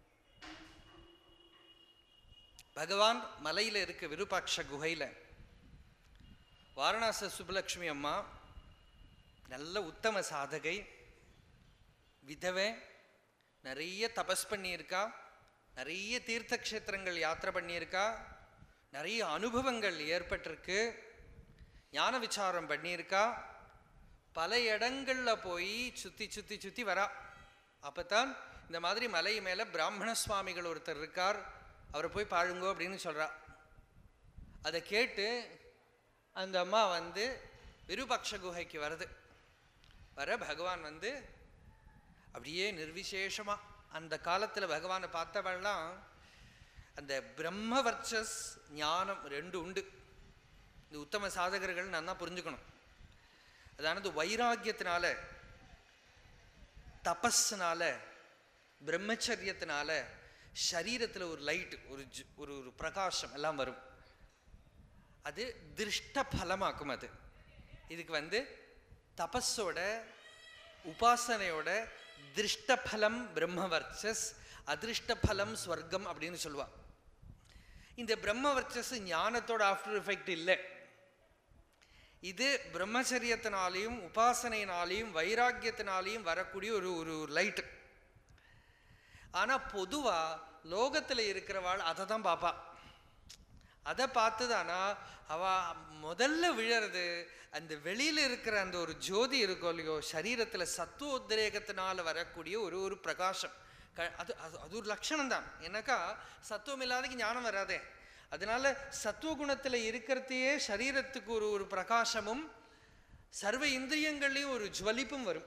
பகவான் மலையில இருக்க விருபாட்ச குகையில வாரணாசி சுப்புலக்ஷ்மி அம்மா நல்ல உத்தம சாதகை விதவை நிறைய தபஸ் பண்ணியிருக்கா நிறைய தீர்த்த க்ஷேத்திரங்கள் யாத்திரை பண்ணியிருக்கா நிறைய அனுபவங்கள் ஏற்பட்டிருக்கு ஞான விசாரம் பண்ணியிருக்கா பல இடங்கள்ல போய் சுத்தி சுத்தி சுத்தி வரா அப்பதான் இந்த மாதிரி மலை மேல பிராமண சுவாமிகள் ஒருத்தர் இருக்கார் அவரை போய் பாருங்கோ அப்படின்னு சொல்றா அதை கேட்டு அந்த அம்மா வந்து விருபக்ஷ குகைக்கு வருது வர பகவான் வந்து அப்படியே நிர்விசேஷமா அந்த காலத்துல பகவானை பார்த்தவெல்லாம் அந்த பிரம்ம வர்ச்சஸ் ஞானம் ரெண்டு உண்டு இந்த உத்தம சாதகர்கள் நல்லா புரிஞ்சுக்கணும் அதானது வைராக்கியத்தினால தபஸ்னால பிரம்மச்சரியத்தினால சரீரத்துல ஒரு லைட் ஒரு ஜு- ஒரு ஒரு பிரகாசம் எல்லாம் வரும் அது திருஷ்ட பலமாக்கும் அது இதுக்கு வந்து தபஸோட உபாசனையோட திருஷ்ட பலம் பிரம்ம வர்ச்சஸ் அதிருஷ்ட பலம் ஸ்வர்க்கம் அப்படின்னு சொல்லுவா இந்த பிரம்ம வர்ச்சஸ் ஞானத்தோட ஆஃப்டர் எஃபெக்ட் இல்லை இது பிரம்மச்சரியத்தினாலையும் உபாசனையினாலையும் வைராக்கியத்தினாலையும் வரக்கூடிய ஒரு ஒரு லைட் ஆனா பொதுவா லோகத்துல இருக்கிறவாள் அதை தான் பார்ப்பா அதை பார்த்துதானா அவ முதல்ல விழறது அந்த வெளியில இருக்கிற அந்த ஒரு ஜோதி இருக்கும் இல்லையோ சரீரத்துல சத்துவ உத்ரேகத்தினால வரக்கூடிய ஒரு ஒரு பிரகாசம் க- அது அது அது ஒரு லட்சணம் தான் என்னக்கா சத்துவம் இல்லாதக்கு ஞானம் வராதே அதனால சத்துவ குணத்துல இருக்கிறதையே சரீரத்துக்கு ஒரு ஒரு பிரகாசமும் சர்வ இந்திரியங்கள்லையும் ஒரு ஜுவலிப்பும் வரும்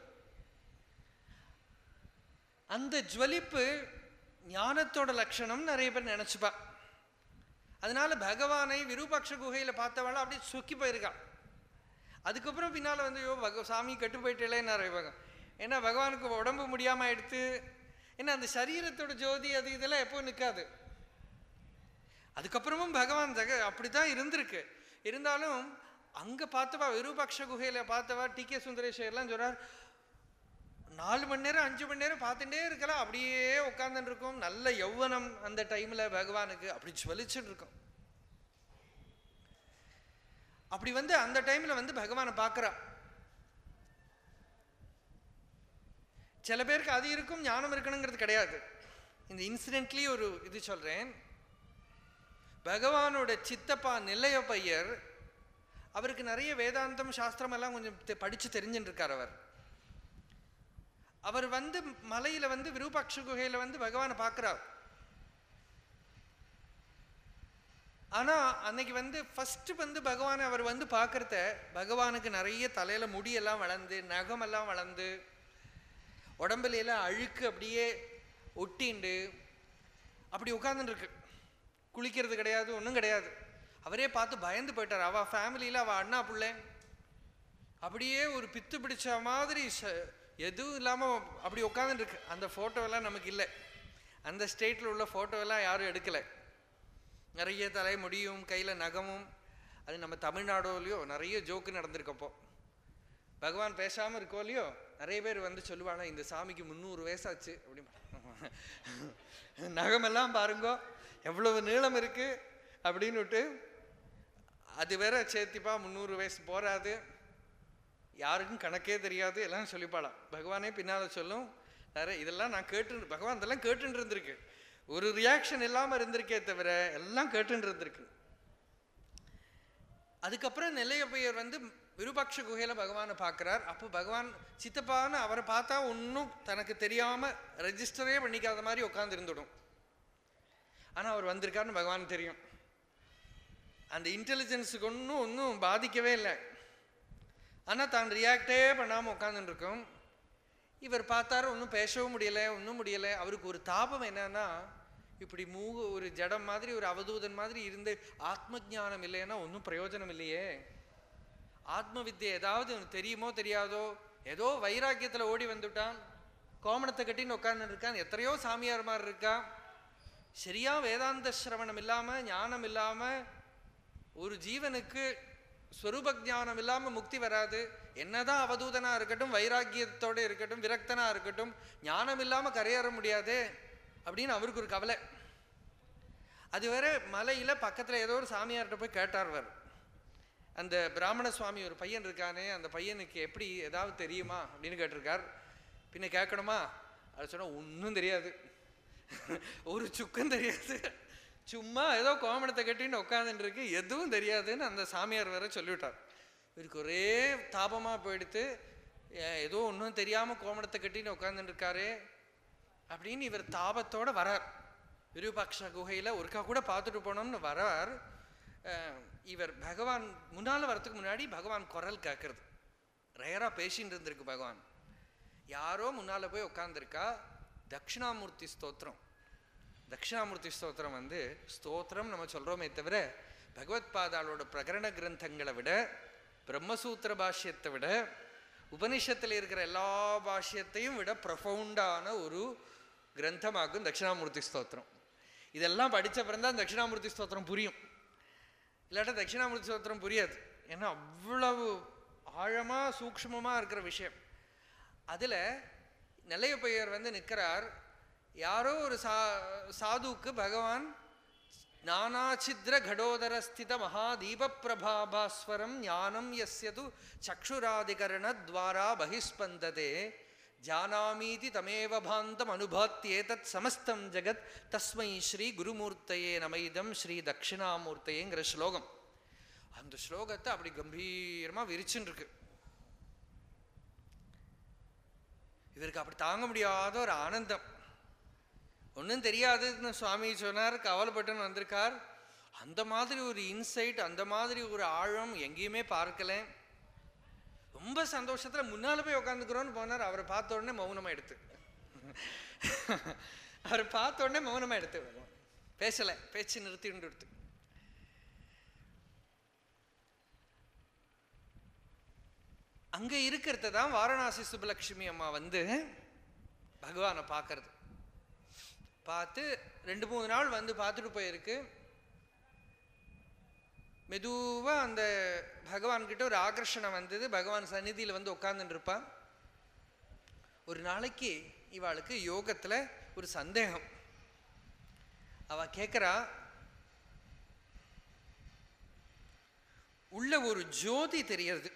அந்த ஜுவலிப்பு ஞானத்தோட லட்சணம் நிறைய பேர் நினைச்சுப்பா அதனால பகவானை விருபாட்ச குகையில பார்த்தவள அப்படியே சொக்கி போயிருக்கா அதுக்கப்புறம் பின்னால வந்து ஐயோ பக சாமி கெட்டு போயிட்டே நிறைய பகம் ஏன்னா பகவானுக்கு உடம்பு முடியாம எடுத்து ஏன்னா அந்த சரீரத்தோட ஜோதி அது இதெல்லாம் எப்போ நிற்காது அதுக்கப்புறமும் பகவான் ஜெக அப்படிதான் இருந்திருக்கு இருந்தாலும் அங்க பார்த்தவா விருபாட்ச குகையில பார்த்தவா டி கே சுந்தரேஸ்வரெல்லாம் சொல்றார் நாலு மணி நேரம் அஞ்சு மணி நேரம் பார்த்துட்டே இருக்கலாம் அப்படியே உட்கார்ந்துட்டு இருக்கும் நல்ல யௌவனம் அந்த டைம்ல பகவானுக்கு அப்படி ஜுவலிச்சுட்டு இருக்கும் அப்படி வந்து அந்த டைம்ல வந்து பகவானை பார்க்கறா சில பேருக்கு அது இருக்கும் ஞானம் இருக்கணுங்கிறது கிடையாது இந்த இன்சிடென்ட்லி ஒரு இது சொல்றேன் பகவானோட சித்தப்பா நிலைய பையர் அவருக்கு நிறைய வேதாந்தம் சாஸ்திரம் எல்லாம் கொஞ்சம் தெ- படிச்சு தெரிஞ்சுட்டு இருக்கார் அவர் அவர் வந்து மலையில வந்து விருபாட்ச குகையில வந்து பகவானை பார்க்கிறார் ஆனா அன்னைக்கு வந்து ஃபர்ஸ்ட் வந்து பகவானை அவர் வந்து பார்க்கறத பகவானுக்கு நிறைய தலையில முடியெல்லாம் வளர்ந்து நகமெல்லாம் வளர்ந்து உடம்புல எல்லாம் அழுக்கு அப்படியே ஒட்டிண்டு அப்படி உட்கார்ந்துட்டு இருக்கு குளிக்கிறது கிடையாது ஒன்றும் கிடையாது அவரே பார்த்து பயந்து போயிட்டார் அவ ஃபேமிலியில் அவ அண்ணா பிள்ளை அப்படியே ஒரு பித்து பிடிச்ச மாதிரி ச- எதுவும் இல்லாமல் அப்படி உட்காந்துருக்கு அந்த ஃபோட்டோவெல்லாம் நமக்கு இல்லை அந்த ஸ்டேட்டில் உள்ள ஃபோட்டோவெல்லாம் யாரும் எடுக்கலை நிறைய தலை முடியும் கையில் நகமும் அது நம்ம தமிழ்நாடுலையோ நிறைய ஜோக்கு நடந்திருக்கப்போ பகவான் பேசாமல் இருக்கோ இல்லையோ நிறைய பேர் வந்து சொல்லுவாங்க இந்த சாமிக்கு முந்நூறு வயசாச்சு அப்படி நகமெல்லாம் பாருங்கோ எவ்வளவு நீளம் இருக்கு அப்படின்னுட்டு அது வேற சேர்த்திப்பா முந்நூறு வயசு போராது யாருக்கும் கணக்கே தெரியாது எல்லாம் சொல்லிப்பாளாம் பகவானே பின்னால சொல்லும் நிறைய இதெல்லாம் நான் கேட்டு பகவான் இதெல்லாம் கேட்டுன்னு இருந்திருக்கு ஒரு ரியாக்ஷன் இல்லாமல் இருந்திருக்கே தவிர எல்லாம் கேட்டுன்னு இருந்திருக்கு அதுக்கப்புறம் நெல்லையப்பையர் வந்து விருபாட்ச குகையில பகவானை பார்க்குறார் அப்போ பகவான் சித்தப்பான்னு அவரை பார்த்தா ஒன்றும் தனக்கு தெரியாம ரெஜிஸ்டரே பண்ணிக்காத மாதிரி உட்கார்ந்து இருந்துடும் ஆனா அவர் வந்திருக்காருன்னு பகவானுக்கு தெரியும் அந்த இன்டெலிஜென்ஸுக்கு ஒன்றும் ஒன்றும் பாதிக்கவே இல்லை ஆனா தான் ரியாக்டே பண்ணாம உட்காந்துட்டு இருக்கோம் இவர் பார்த்தாரு ஒன்றும் பேசவும் முடியல ஒன்றும் முடியல அவருக்கு ஒரு தாபம் என்னன்னா இப்படி மூகு ஒரு ஜடம் மாதிரி ஒரு அவதூதன் மாதிரி இருந்து ஆத்ம ஞானம் இல்லைன்னா ஒன்றும் பிரயோஜனம் இல்லையே ஆத்ம வித்யை ஏதாவது உனக்கு தெரியுமோ தெரியாதோ ஏதோ வைராக்கியத்துல ஓடி வந்துட்டான் கோமணத்தை கட்டின்னு உட்கார்ந்து இருக்கான் எத்தனையோ சாமியார் மாதிரி இருக்கா சரியா வேதாந்த சிரவணம் இல்லாம ஞானம் இல்லாம ஒரு ஜீவனுக்கு ஸ்வரூப ஞானம் இல்லாம முக்தி வராது என்னதான் அவதூதனா இருக்கட்டும் வைராக்கியத்தோட இருக்கட்டும் விரக்தனா இருக்கட்டும் ஞானம் இல்லாம கரையேற முடியாதே அப்படின்னு அவருக்கு ஒரு கவலை அது வேற மலையில பக்கத்துல ஏதோ ஒரு சாமியார்கிட்ட போய் கேட்டார் அவர் அந்த பிராமண சுவாமி ஒரு பையன் இருக்கானே அந்த பையனுக்கு எப்படி ஏதாவது தெரியுமா அப்படின்னு கேட்டிருக்கார் பின்ன கேட்கணுமா அது சொன்னா ஒன்றும் தெரியாது ஒரு சுக்கம் தெரியாது சும்மா ஏதோ கோமணத்தை கட்டின்னு உட்காந்துட்டு இருக்கு எதுவும் தெரியாதுன்னு அந்த சாமியார் வேற சொல்லிவிட்டார் இவருக்கு ஒரே தாபமா போயிடுத்து ஏ- ஏதோ ஒன்றும் தெரியாம கோமணத்தை கட்டின்னு உட்காந்துட்டு இருக்காரே அப்படின்னு இவர் தாபத்தோட வரார் விருபாட்ச குகையில ஒருக்கா கூட பார்த்துட்டு போனோம்னு வரார் அஹ், இவர் பகவான் முன்னால வரதுக்கு முன்னாடி பகவான் குரல் கேட்கறது ரேரா பேசின்னு இருந்திருக்கு பகவான் யாரோ முன்னால போய் உட்காந்துருக்கா தட்சிணாமூர்த்தி ஸ்தோத்திரம் தட்சிணாமூர்த்தி ஸ்தோத்திரம் வந்து ஸ்தோத்திரம் நம்ம சொல்றோமே தவிர பகவத் பாதாளோட பிரகரண கிரந்தங்களை விட பிரம்மசூத்திர பாஷ்யத்தை விட உபனிஷத்தில் இருக்கிற எல்லா பாஷ்யத்தையும் விட ப்ரொஃபவுண்டான ஒரு கிரந்தமாகும் தட்சிணாமூர்த்தி ஸ்தோத்திரம் இதெல்லாம் படிச்ச பிறந்தான் தட்சிணாமூர்த்தி ஸ்தோத்திரம் புரியும் இல்லாட்டா தட்சிணாமூர்த்தி ஸ்தோத்திரம் புரியாது ஏன்னா அவ்வளவு ஆழமா சூக்ஷ்மமா இருக்கிற விஷயம் அதுல நிலையப்பையர் வந்து நிற்கிறார் யாரோ ஒரு சா சாதுவுக்கு பகவான் நானாச்சித்ர கடோதர ஸ்தித மகாதீப பிரபாபாஸ்வரம் ஞானம் யஸ்யது சக்ஷுராதிகரண துவாரா பகிஸ்பந்ததே ஜானாமீதி தமேவ பாந்தம் அனுபாத்தியேதத் சமஸ்தம் ஜெகத் தஸ்மை ஸ்ரீ குருமூர்த்தையே நமைதம் ஸ்ரீ தட்சிணாமூர்த்தையேங்கிற ஸ்லோகம் அந்த ஸ்லோகத்தை அப்படி கம்பீரமா விரிச்சுன்னு இருக்கு இவருக்கு அப்படி தாங்க முடியாத ஒரு ஆனந்தம் ஒன்றும் தெரியாதுன்னு சுவாமி சொன்னார் கவலைப்பட்டுன்னு வந்திருக்கார் அந்த மாதிரி ஒரு இன்சைட் அந்த மாதிரி ஒரு ஆழம் எங்கேயுமே பார்க்கல ரொம்ப சந்தோஷத்துல முன்னால போய் உட்காந்துக்கிறோன்னு போனார் அவரை பார்த்த உடனே மௌனமா எடுத்து அவரை பார்த்த உடனே மௌனமா எடுத்து பேசல பேச்சு நிறுத்திட்டு எடுத்து அங்க இருக்கிறத தான் வாரணாசி சுபலட்சுமி அம்மா வந்து பகவானை பார்க்கறது பார்த்து ரெண்டு மூணு நாள் வந்து பார்த்துட்டு போயிருக்கு மெதுவா அந்த பகவான் கிட்ட ஒரு ஆகர்ஷணம் வந்தது பகவான் சந்நிதியில வந்து உட்கார்ந்துட்டு இருப்பான் ஒரு நாளைக்கு இவாளுக்கு யோகத்துல ஒரு சந்தேகம் அவ கேட்குறா உள்ள ஒரு ஜோதி தெரியறது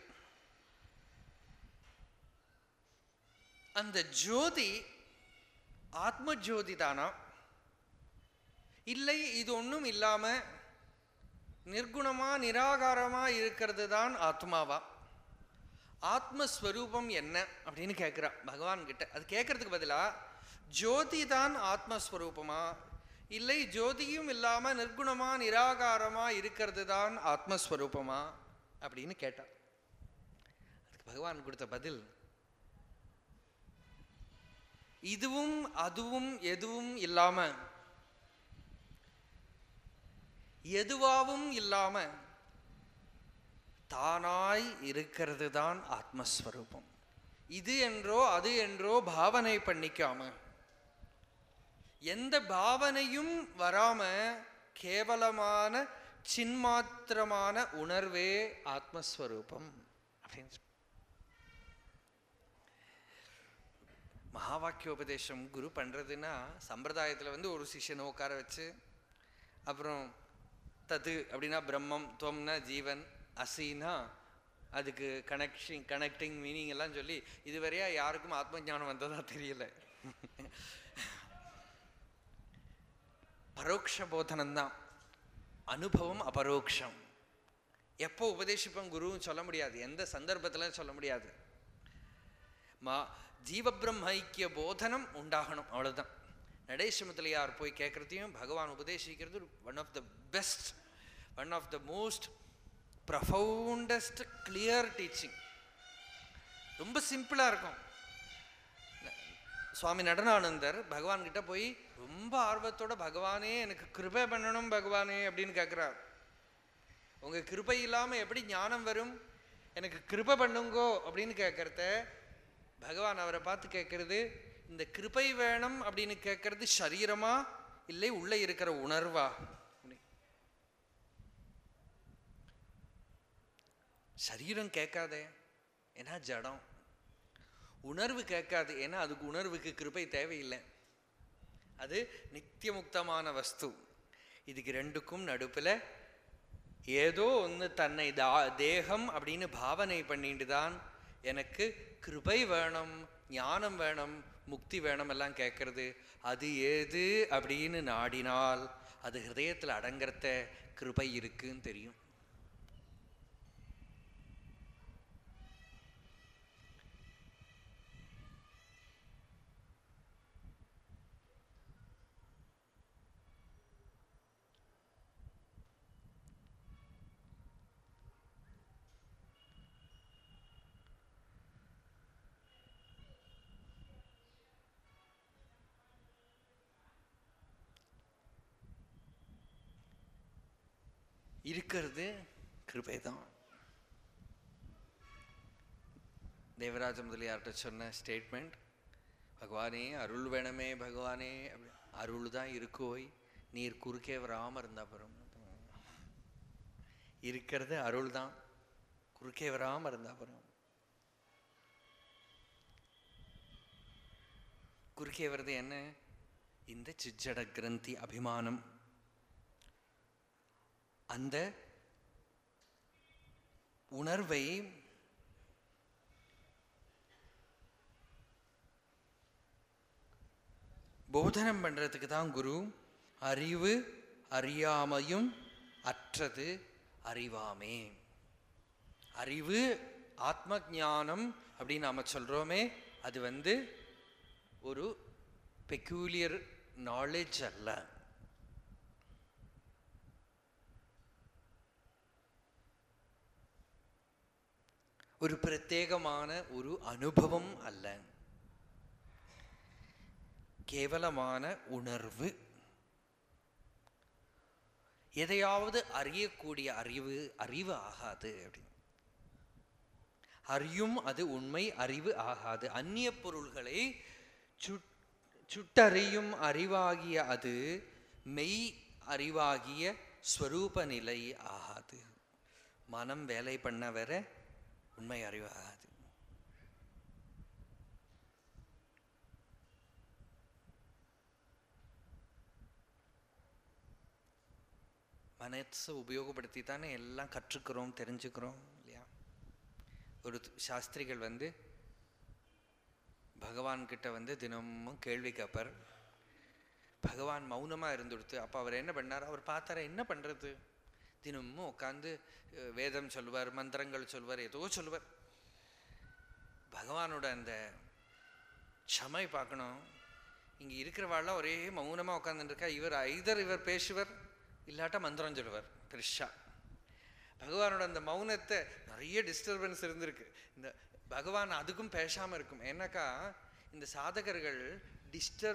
அந்த ஜோதி ஆத்ம ஜோதி தானா இல்லை இது ஒன்றும் இல்லாம நிர்குணமா நிராகாரமா இருக்கிறது தான் ஆத்மாவா ஆத்மஸ்வரூபம் என்ன அப்படின்னு கேட்குறா பகவான் கிட்ட அது கேட்கறதுக்கு பதிலா ஜோதி தான் ஆத்மஸ்வரூபமா இல்லை ஜோதியும் இல்லாம நிர்குணமா நிராகாரமா இருக்கிறது தான் ஆத்மஸ்வரூபமா அப்படின்னு கேட்டா அதுக்கு பகவான் கொடுத்த பதில் இதுவும் அதுவும் எதுவும் இல்லாம எதுவாவும் இல்லாம தானாய் இருக்கிறது தான் ஆத்மஸ்வரூபம் இது என்றோ அது என்றோ பாவனை பண்ணிக்காம எந்த பாவனையும் வராம கேவலமான சின்மாத்திரமான உணர்வே ஆத்மஸ்வரூபம் அப்படின்னு சொல்~ மகா வாக்கியோபதேசம் குரு பண்றதுன்னா சம்பிரதாயத்துல வந்து ஒரு சிஷ்யனை உட்கார வச்சு அப்புறம் தத்து அப்படின்னா பிரம்மம் துவம்னா ஜீவன் அசின்னா அதுக்கு கனெக்ஷன் கனெக்டிங் மீனிங் எல்லாம் சொல்லி இதுவரையா யாருக்கும் ஆத்ம ஞானம் வந்ததா தெரியல பரோட்ச போதனம்தான் அனுபவம் அபரோக்ஷம் எப்போ உபதேசிப்போம் குருவும் சொல்ல முடியாது எந்த சந்தர்ப்பத்துல சொல்ல முடியாது மா ஜீவபிரம்ம ஐக்கிய போதனம் உண்டாகணும் அவ்வளவுதான் நடேசமுத்தலையார் போய் கேட்குறதையும் பகவான் உபதேசிக்கிறது one of the best one of the most profoundest clear teaching ரொம்ப சிம்பிளாக இருக்கும் சுவாமி நடனானந்தர் பகவான் கிட்ட போய் ரொம்ப ஆர்வத்தோட பகவானே எனக்கு கிருபை பண்ணணும் பகவானே அப்படின்னு கேட்குறார் உங்க கிருபை இல்லாம எப்படி ஞானம் வரும் எனக்கு கிருபை பண்ணுங்கோ அப்படின்னு கேட்கறத பகவான் அவரை பார்த்து கேட்கறது இந்த கிருபை வேணும் அப்படின்னு கேட்கறது சரீரமா இல்லை உள்ள இருக்கிற உணர்வா அப்படி. சரீரம் கேட்காதே ஏன்னா ஜடம் உணர்வு கேட்காது ஏன்னா அதுக்கு உணர்வுக்கு கிருபை தேவையில்லை அது நித்தியமுக்தமான வஸ்து இதுக்கு ரெண்டுக்கும் நடுப்புல ஏதோ ஒன்று தன்னை தா தேகம் அப்படின்னு பாவனை பண்ணிட்டு தான் எனக்கு கிருபை வேணும் ஞானம் வேணும் முக்தி வேணும் எல்லாம் கேட்கறது அது ஏது அப்படின்னு நாடினால் அது ஹிருதயத்தில் அடங்கிறத கிருபை இருக்குன்னு தெரியும் இருக்கிறது கிருபை தான் தேவராஜ முதலியார்கிட்ட சொன்ன ஸ்டேட்மெண்ட் பகவானே அருள் வேணுமே பகவானே அப்படி அருள் தான் இருக்கோய் நீர் குறுக்கே வராம இருந்தா பரம் இருக்கிறது அருள் தான் குறுக்கே வராம இருந்தா பரம் குறுக்கே வருது என்ன இந்த சிச்சட கிரந்தி அபிமானம் அந்த உணர்வை போதனம் பண்றதுக்கு தான் குரு அறிவு அறியாமையும் அற்றது அறிவாமே அறிவு ஆத்ம ஞானம் அப்படின்னு நாம சொல்றோமே அது வந்து ஒரு பெக்யூலியர் நாலேஜ் அல்ல ஒரு பிரத்யேகமான ஒரு அனுபவம் அல்ல கேவலமான உணர்வு எதையாவது அறியக்கூடிய அறிவு அறிவு ஆகாது அப்படின்னு அறியும் அது உண்மை அறிவு ஆகாது அந்நிய பொருள்களை சுட் சுட்டறியும் அறிவாகிய அது மெய் அறிவாகிய ஸ்வரூப நிலை ஆகாது மனம் வேலை பண்ண வர உண்மை அறிவாகாது மனசை உபயோகப்படுத்தி தானே எல்லாம் கற்றுக்கிறோம் தெரிஞ்சுக்கிறோம் இல்லையா ஒரு து- சாஸ்திரிகள் வந்து பகவான் கிட்ட வந்து தினமும் கேள்வி கேட்பார் பகவான் மௌனமா இருந்துடுத்து அப்போ அவர் என்ன பண்ணார் அவர் பார்த்தார என்ன பண்றது தினமும் உட்காந்து அஹ், வேதம் சொல்லுவார் மந்திரங்கள் சொல்லுவார் ஏதோ சொல்லுவார் பகவானோட அந்த க்ஷமை பார்க்கணும் இங்க இருக்கிறவாள்லாம் ஒரே மௌனமா உட்காந்துட்டு இருக்கா இவர் ஐதர் இவர் பேசுவர் இல்லாட்டா மந்திரம் சொல்லுவார் பெருசா பகவானோட அந்த மௌனத்தை நிறைய டிஸ்டர்பன்ஸ் இருந்திருக்கு இந்த பகவான் அதுக்கும் பேசாம இருக்கும் ஏன்னாக்கா இந்த சாதகர்கள்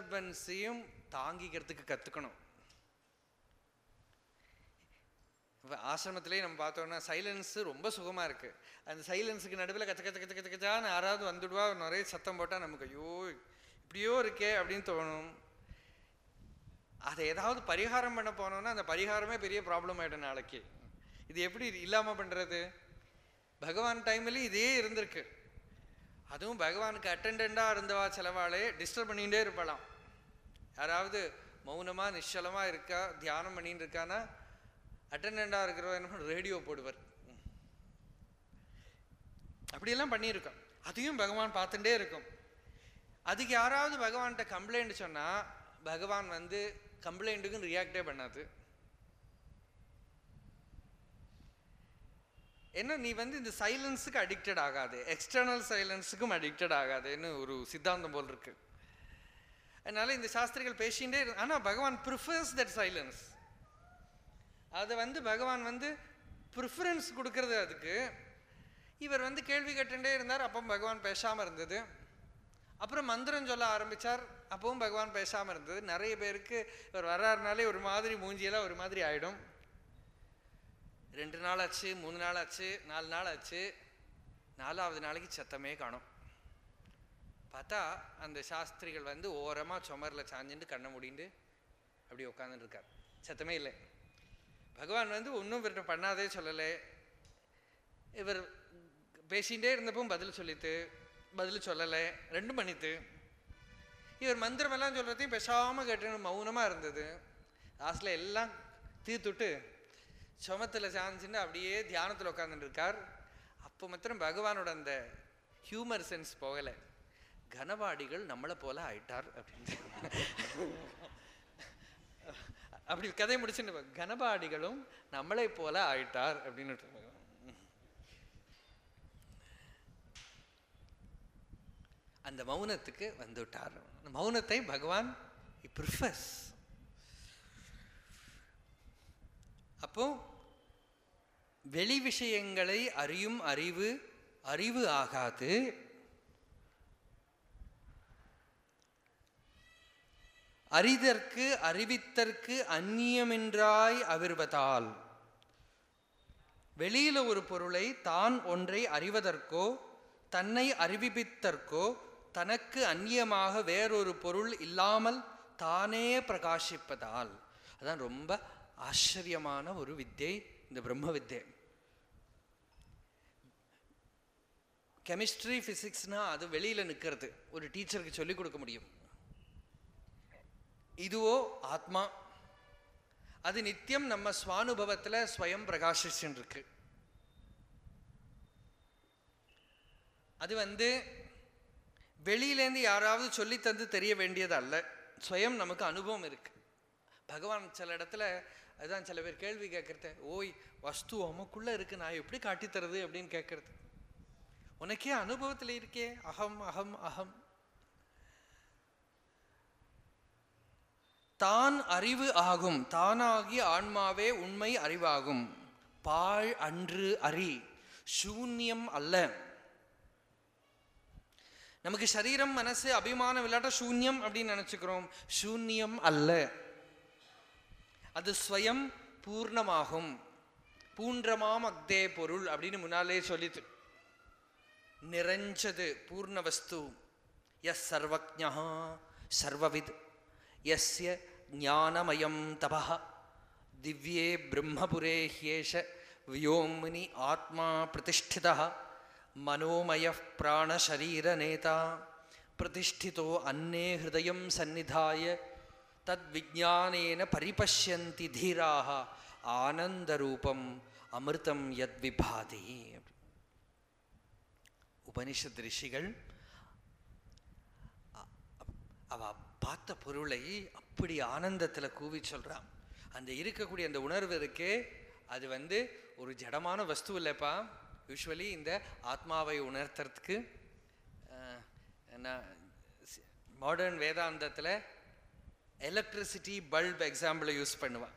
டிஸ்டர்பன்ஸையும் தாங்கிக்கிறதுக்கு கத்துக்கணும் அப்போ ஆசிரமத்திலேயே நம்ம பார்த்தோம்னா சைலன்ஸு ரொம்ப சுகமாக இருக்குது அந்த சைலன்ஸுக்கு நடுவில் கச்ச கச்ச கச்ச கச்ச கச்சான்னு யாராவது வந்துடுவா நிறைய சத்தம் போட்டால் நமக்கு ஐயோ இப்படியோ இருக்கே அப்படின்னு தோணும் அதை ஏதாவது பரிகாரம் பண்ண போனோம்னா அந்த பரிகாரமே பெரிய ப்ராப்ளம் ஆகிடும் நாளைக்கு இது எப்படி இல்லாமல் பண்ணுறது பகவான் டைம்லேயும் இதே இருந்திருக்கு அதுவும் பகவானுக்கு அட்டெண்டண்டாக இருந்தவா செலவாளே டிஸ்டர்ப் பண்ணிகிட்டே இருப்பலாம் யாராவது மௌனமாக நிശ്ചலமாக இருக்கா தியானம் பண்ணிட்டு இருக்கானா அட்டெண்டண்டாக இருக்கிறவ என்ன ரேடியோ போடுவார் அப்படியெல்லாம் பண்ணியிருக்கோம் அதையும் பகவான் பார்த்துட்டே இருக்கும் அதுக்கு யாராவது பகவான்கிட்ட கம்ப்ளைண்ட் சொன்னால் பகவான் வந்து கம்ப்ளைண்ட்டுக்கும் ரியாக்டே பண்ணாது என்ன நீ வந்து இந்த சைலன்ஸுக்கு அடிக்டட் ஆகாது எக்ஸ்டர்னல் சைலன்ஸுக்கும் அடிக்டட் ஆகாதுன்னு ஒரு சித்தாந்தம் போல் இருக்கு அதனால இந்த சாஸ்திரிகள் பேசிகிட்டே ஆனால் பகவான் ப்ரிஃபர்ஸ் தட் சைலன்ஸ் அதை வந்து பகவான் வந்து ப்ரிஃபரன்ஸ் கொடுக்கறது அதுக்கு இவர் வந்து கேள்வி கேட்டுட்டே இருந்தார் அப்போ பகவான் பேசாமல் இருந்தது அப்புறம் மந்திரம் சொல்ல ஆரம்பித்தார் அப்பவும் பகவான் பேசாமல் இருந்தது நிறைய பேருக்கு இவர் வர்றாருனாலே ஒரு மாதிரி மூஞ்சியெல்லாம் ஒரு மாதிரி ஆகிடும் ரெண்டு நாள் ஆச்சு மூணு நாள் ஆச்சு நாலு நாள் ஆச்சு நாலாவது நாளைக்கு சத்தமே காணும் பார்த்தா அந்த சாஸ்திரிகள் வந்து ஓரமாக சுமரில் சாஞ்சுட்டு கண்ணை முடிண்டு அப்படி உட்காந்துட்டு இருக்கார் சத்தமே இல்லை பகவான் வந்து ஒன்றும் இவர்கிட்ட பண்ணாதே சொல்லலை இவர் பேசிகிட்டே இருந்தப்போ பதில் சொல்லித்து பதில் சொல்லலை ரெண்டும் பண்ணித்து இவர் மந்திரமெல்லாம் சொல்கிறதையும் பேசாமல் கேட்டு மௌனமாக இருந்தது லாஸ்டில் எல்லாம் தீர்த்துட்டு சுமத்தில் சாஞ்சுன்னு அப்படியே தியானத்தில் உட்காந்துட்டு இருக்கார் அப்போ மாத்திரம் பகவானோட அந்த ஹியூமர் சென்ஸ் போகலை கனவாடிகள் நம்மளை போல ஆயிட்டார் அப்படின்னு அப்படி கதை முடிச்சுன்னு கனபாடிகளும் நம்மளை போல ஆயிட்டார் அப்படின்னு அந்த மௌனத்துக்கு வந்துவிட்டார் மௌனத்தை பகவான் ப்ரிஃபர்ஸ் அப்போ வெளி விஷயங்களை அறியும் அறிவு அறிவு ஆகாது அறிதற்கு அறிவித்தற்கு அந்நியமென்றாய் அவிர்வதால் வெளியில ஒரு பொருளை தான் ஒன்றை அறிவதற்கோ தன்னை அறிவிப்பித்தற்கோ தனக்கு அந்நியமாக வேறொரு பொருள் இல்லாமல் தானே பிரகாசிப்பதால் அதான் ரொம்ப ஆச்சரியமான ஒரு வித்தை இந்த பிரம்ம வித்தை கெமிஸ்ட்ரி ஃபிசிக்ஸ்னா அது வெளியில் நிற்கிறது ஒரு டீச்சருக்கு சொல்லிக் கொடுக்க முடியும் இதுவோ ஆத்மா அது நித்தியம் நம்ம சுவானுபவத்தில் ஸ்வயம் பிரகாசிச்சுன்னு இருக்கு அது வந்து வெளியிலேருந்து யாராவது சொல்லி தந்து தெரிய வேண்டியது அல்ல ஸ்வயம் நமக்கு அனுபவம் இருக்கு பகவான் சில இடத்துல அதுதான் சில பேர் கேள்வி கேட்கறது ஓய் வஸ்து உமக்குள்ள இருக்கு நான் எப்படி காட்டித்தரது அப்படின்னு கேட்கறது உனக்கே அனுபவத்தில் இருக்கே அகம் அகம் அகம் தான் அறிவு ஆகும் தானாகி ஆன்மாவே உண்மை அறிவாகும் பாழ் அன்று அறி சூன்யம் அல்ல நமக்கு சரீரம் மனசு அபிமானம் இல்லாட்ட சூன்யம் அப்படின்னு நினைச்சுக்கிறோம் சூன்யம் அல்ல அது ஸ்வயம் பூர்ணமாகும் பூன்றமாம் அக்தே பொருள் அப்படின்னு முன்னாலே சொல்லித்து நிறைஞ்சது பூர்ண வஸ்து எஸ் சர்வஜா சர்வவித் எஸ்ய ஞானமயம் தபः திவ்யே பிரம்மபுரே ஹ்யேஷ व्योम्नि ஆத்மா பிரதிஷ்டிதः मनोमयः प्राणशरीरनेता प्रतिष्ठितो अन्ये हृदयं सन्निधाय तद्विज्ञानेन परिपश्यन्ति धीराः ஆனந்தரூபம் அமிர்தம் யத் விபாதி உபனிஷத் ரிஷிகள் அ- அவ பார்த்த பொருளை அப்படி ஆனந்தத்தில் கூவி சொல்றான் அந்த இருக்கக்கூடிய அந்த உணர்வு இருக்கே அது வந்து ஒரு ஜடமான வஸ்து இல்லைப்பா யூஸ்வலி இந்த ஆத்மாவை உணர்த்துறதுக்கு மாடர்ன் வேதாந்தத்தில் எலக்ட்ரிசிட்டி பல்ப் எக்ஸாம்பிளை யூஸ் பண்ணுவான்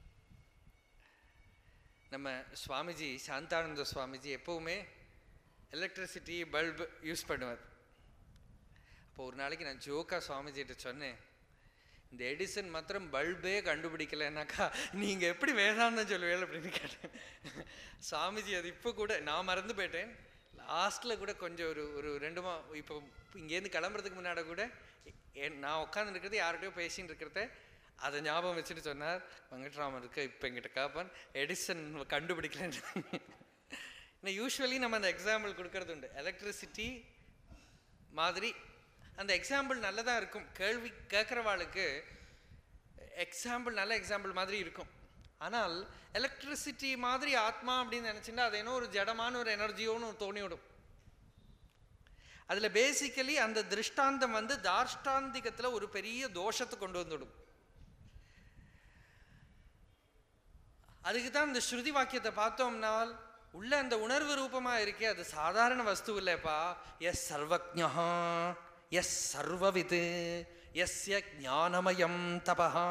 நம்ம சுவாமிஜி சாந்தானந்த சுவாமிஜி எப்பவுமே எலக்ட்ரிசிட்டி பல்ப் யூஸ் பண்ணுவார் அப்போ ஒரு நாளைக்கு நான் ஜோக்கா சுவாமிஜிகிட்ட சொன்னேன் இந்த எடிசன் மாத்திரம் பல்பே கண்டுபிடிக்கலைன்னாக்கா நீங்க எப்படி வேதாந்தம் சொல்லுவேன் அப்படின்னு கேட்டேன் சாமிஜி அது இப்போ கூட நான் மறந்து போயிட்டேன் லாஸ்ட்ல கூட கொஞ்சம் ஒரு ஒரு ரெண்டு மா இப்போ இங்கேருந்து கிளம்புறதுக்கு முன்னாடி கூட எ- நான் உட்கார்ந்து இருக்கிறது யார்கிட்டயோ பேசின்னு இருக்கிறத அதை ஞாபகம் வச்சுட்டு சொன்னார் வெங்கட்ராமன் இருக்க இப்போ எங்கிட்ட காப்பான் எடிசன் கண்டுபிடிக்கலன்னு யூஸ்வலி நம்ம அந்த எக்ஸாம்பிள் கொடுக்கறது உண்டு எலக்ட்ரிசிட்டி மாதிரி அந்த எக்ஸாம்பிள் நல்லதா இருக்கும் கேள்வி கேட்குறவாளுக்கு எக்ஸாம்பிள் நல்ல எக்ஸாம்பிள் மாதிரி இருக்கும் ஆனால் எலக்ட்ரிசிட்டி மாதிரி ஆத்மா அப்படின்னு நினைச்சுன்னா அது என்ன ஒரு ஜடமான ஒரு எனர்ஜியோன்னு தோணிவிடும் அதுல பேசிக்கலி அந்த திருஷ்டாந்தம் வந்து தார்ஷ்டாந்திகத்துல ஒரு பெரிய தோஷத்தை கொண்டு வந்துடும் அதுக்கு தான் இந்த ஸ்ருதி வாக்கியத்தை பார்த்தோம்னால் உள்ள அந்த உணர்வு ரூபமா இருக்கே அது சாதாரண வஸ்து இல்லைப்பா எஸ் சர்வஜா எஸ் சர்வவித் எஸ்ய ஞானமயம் தபஹா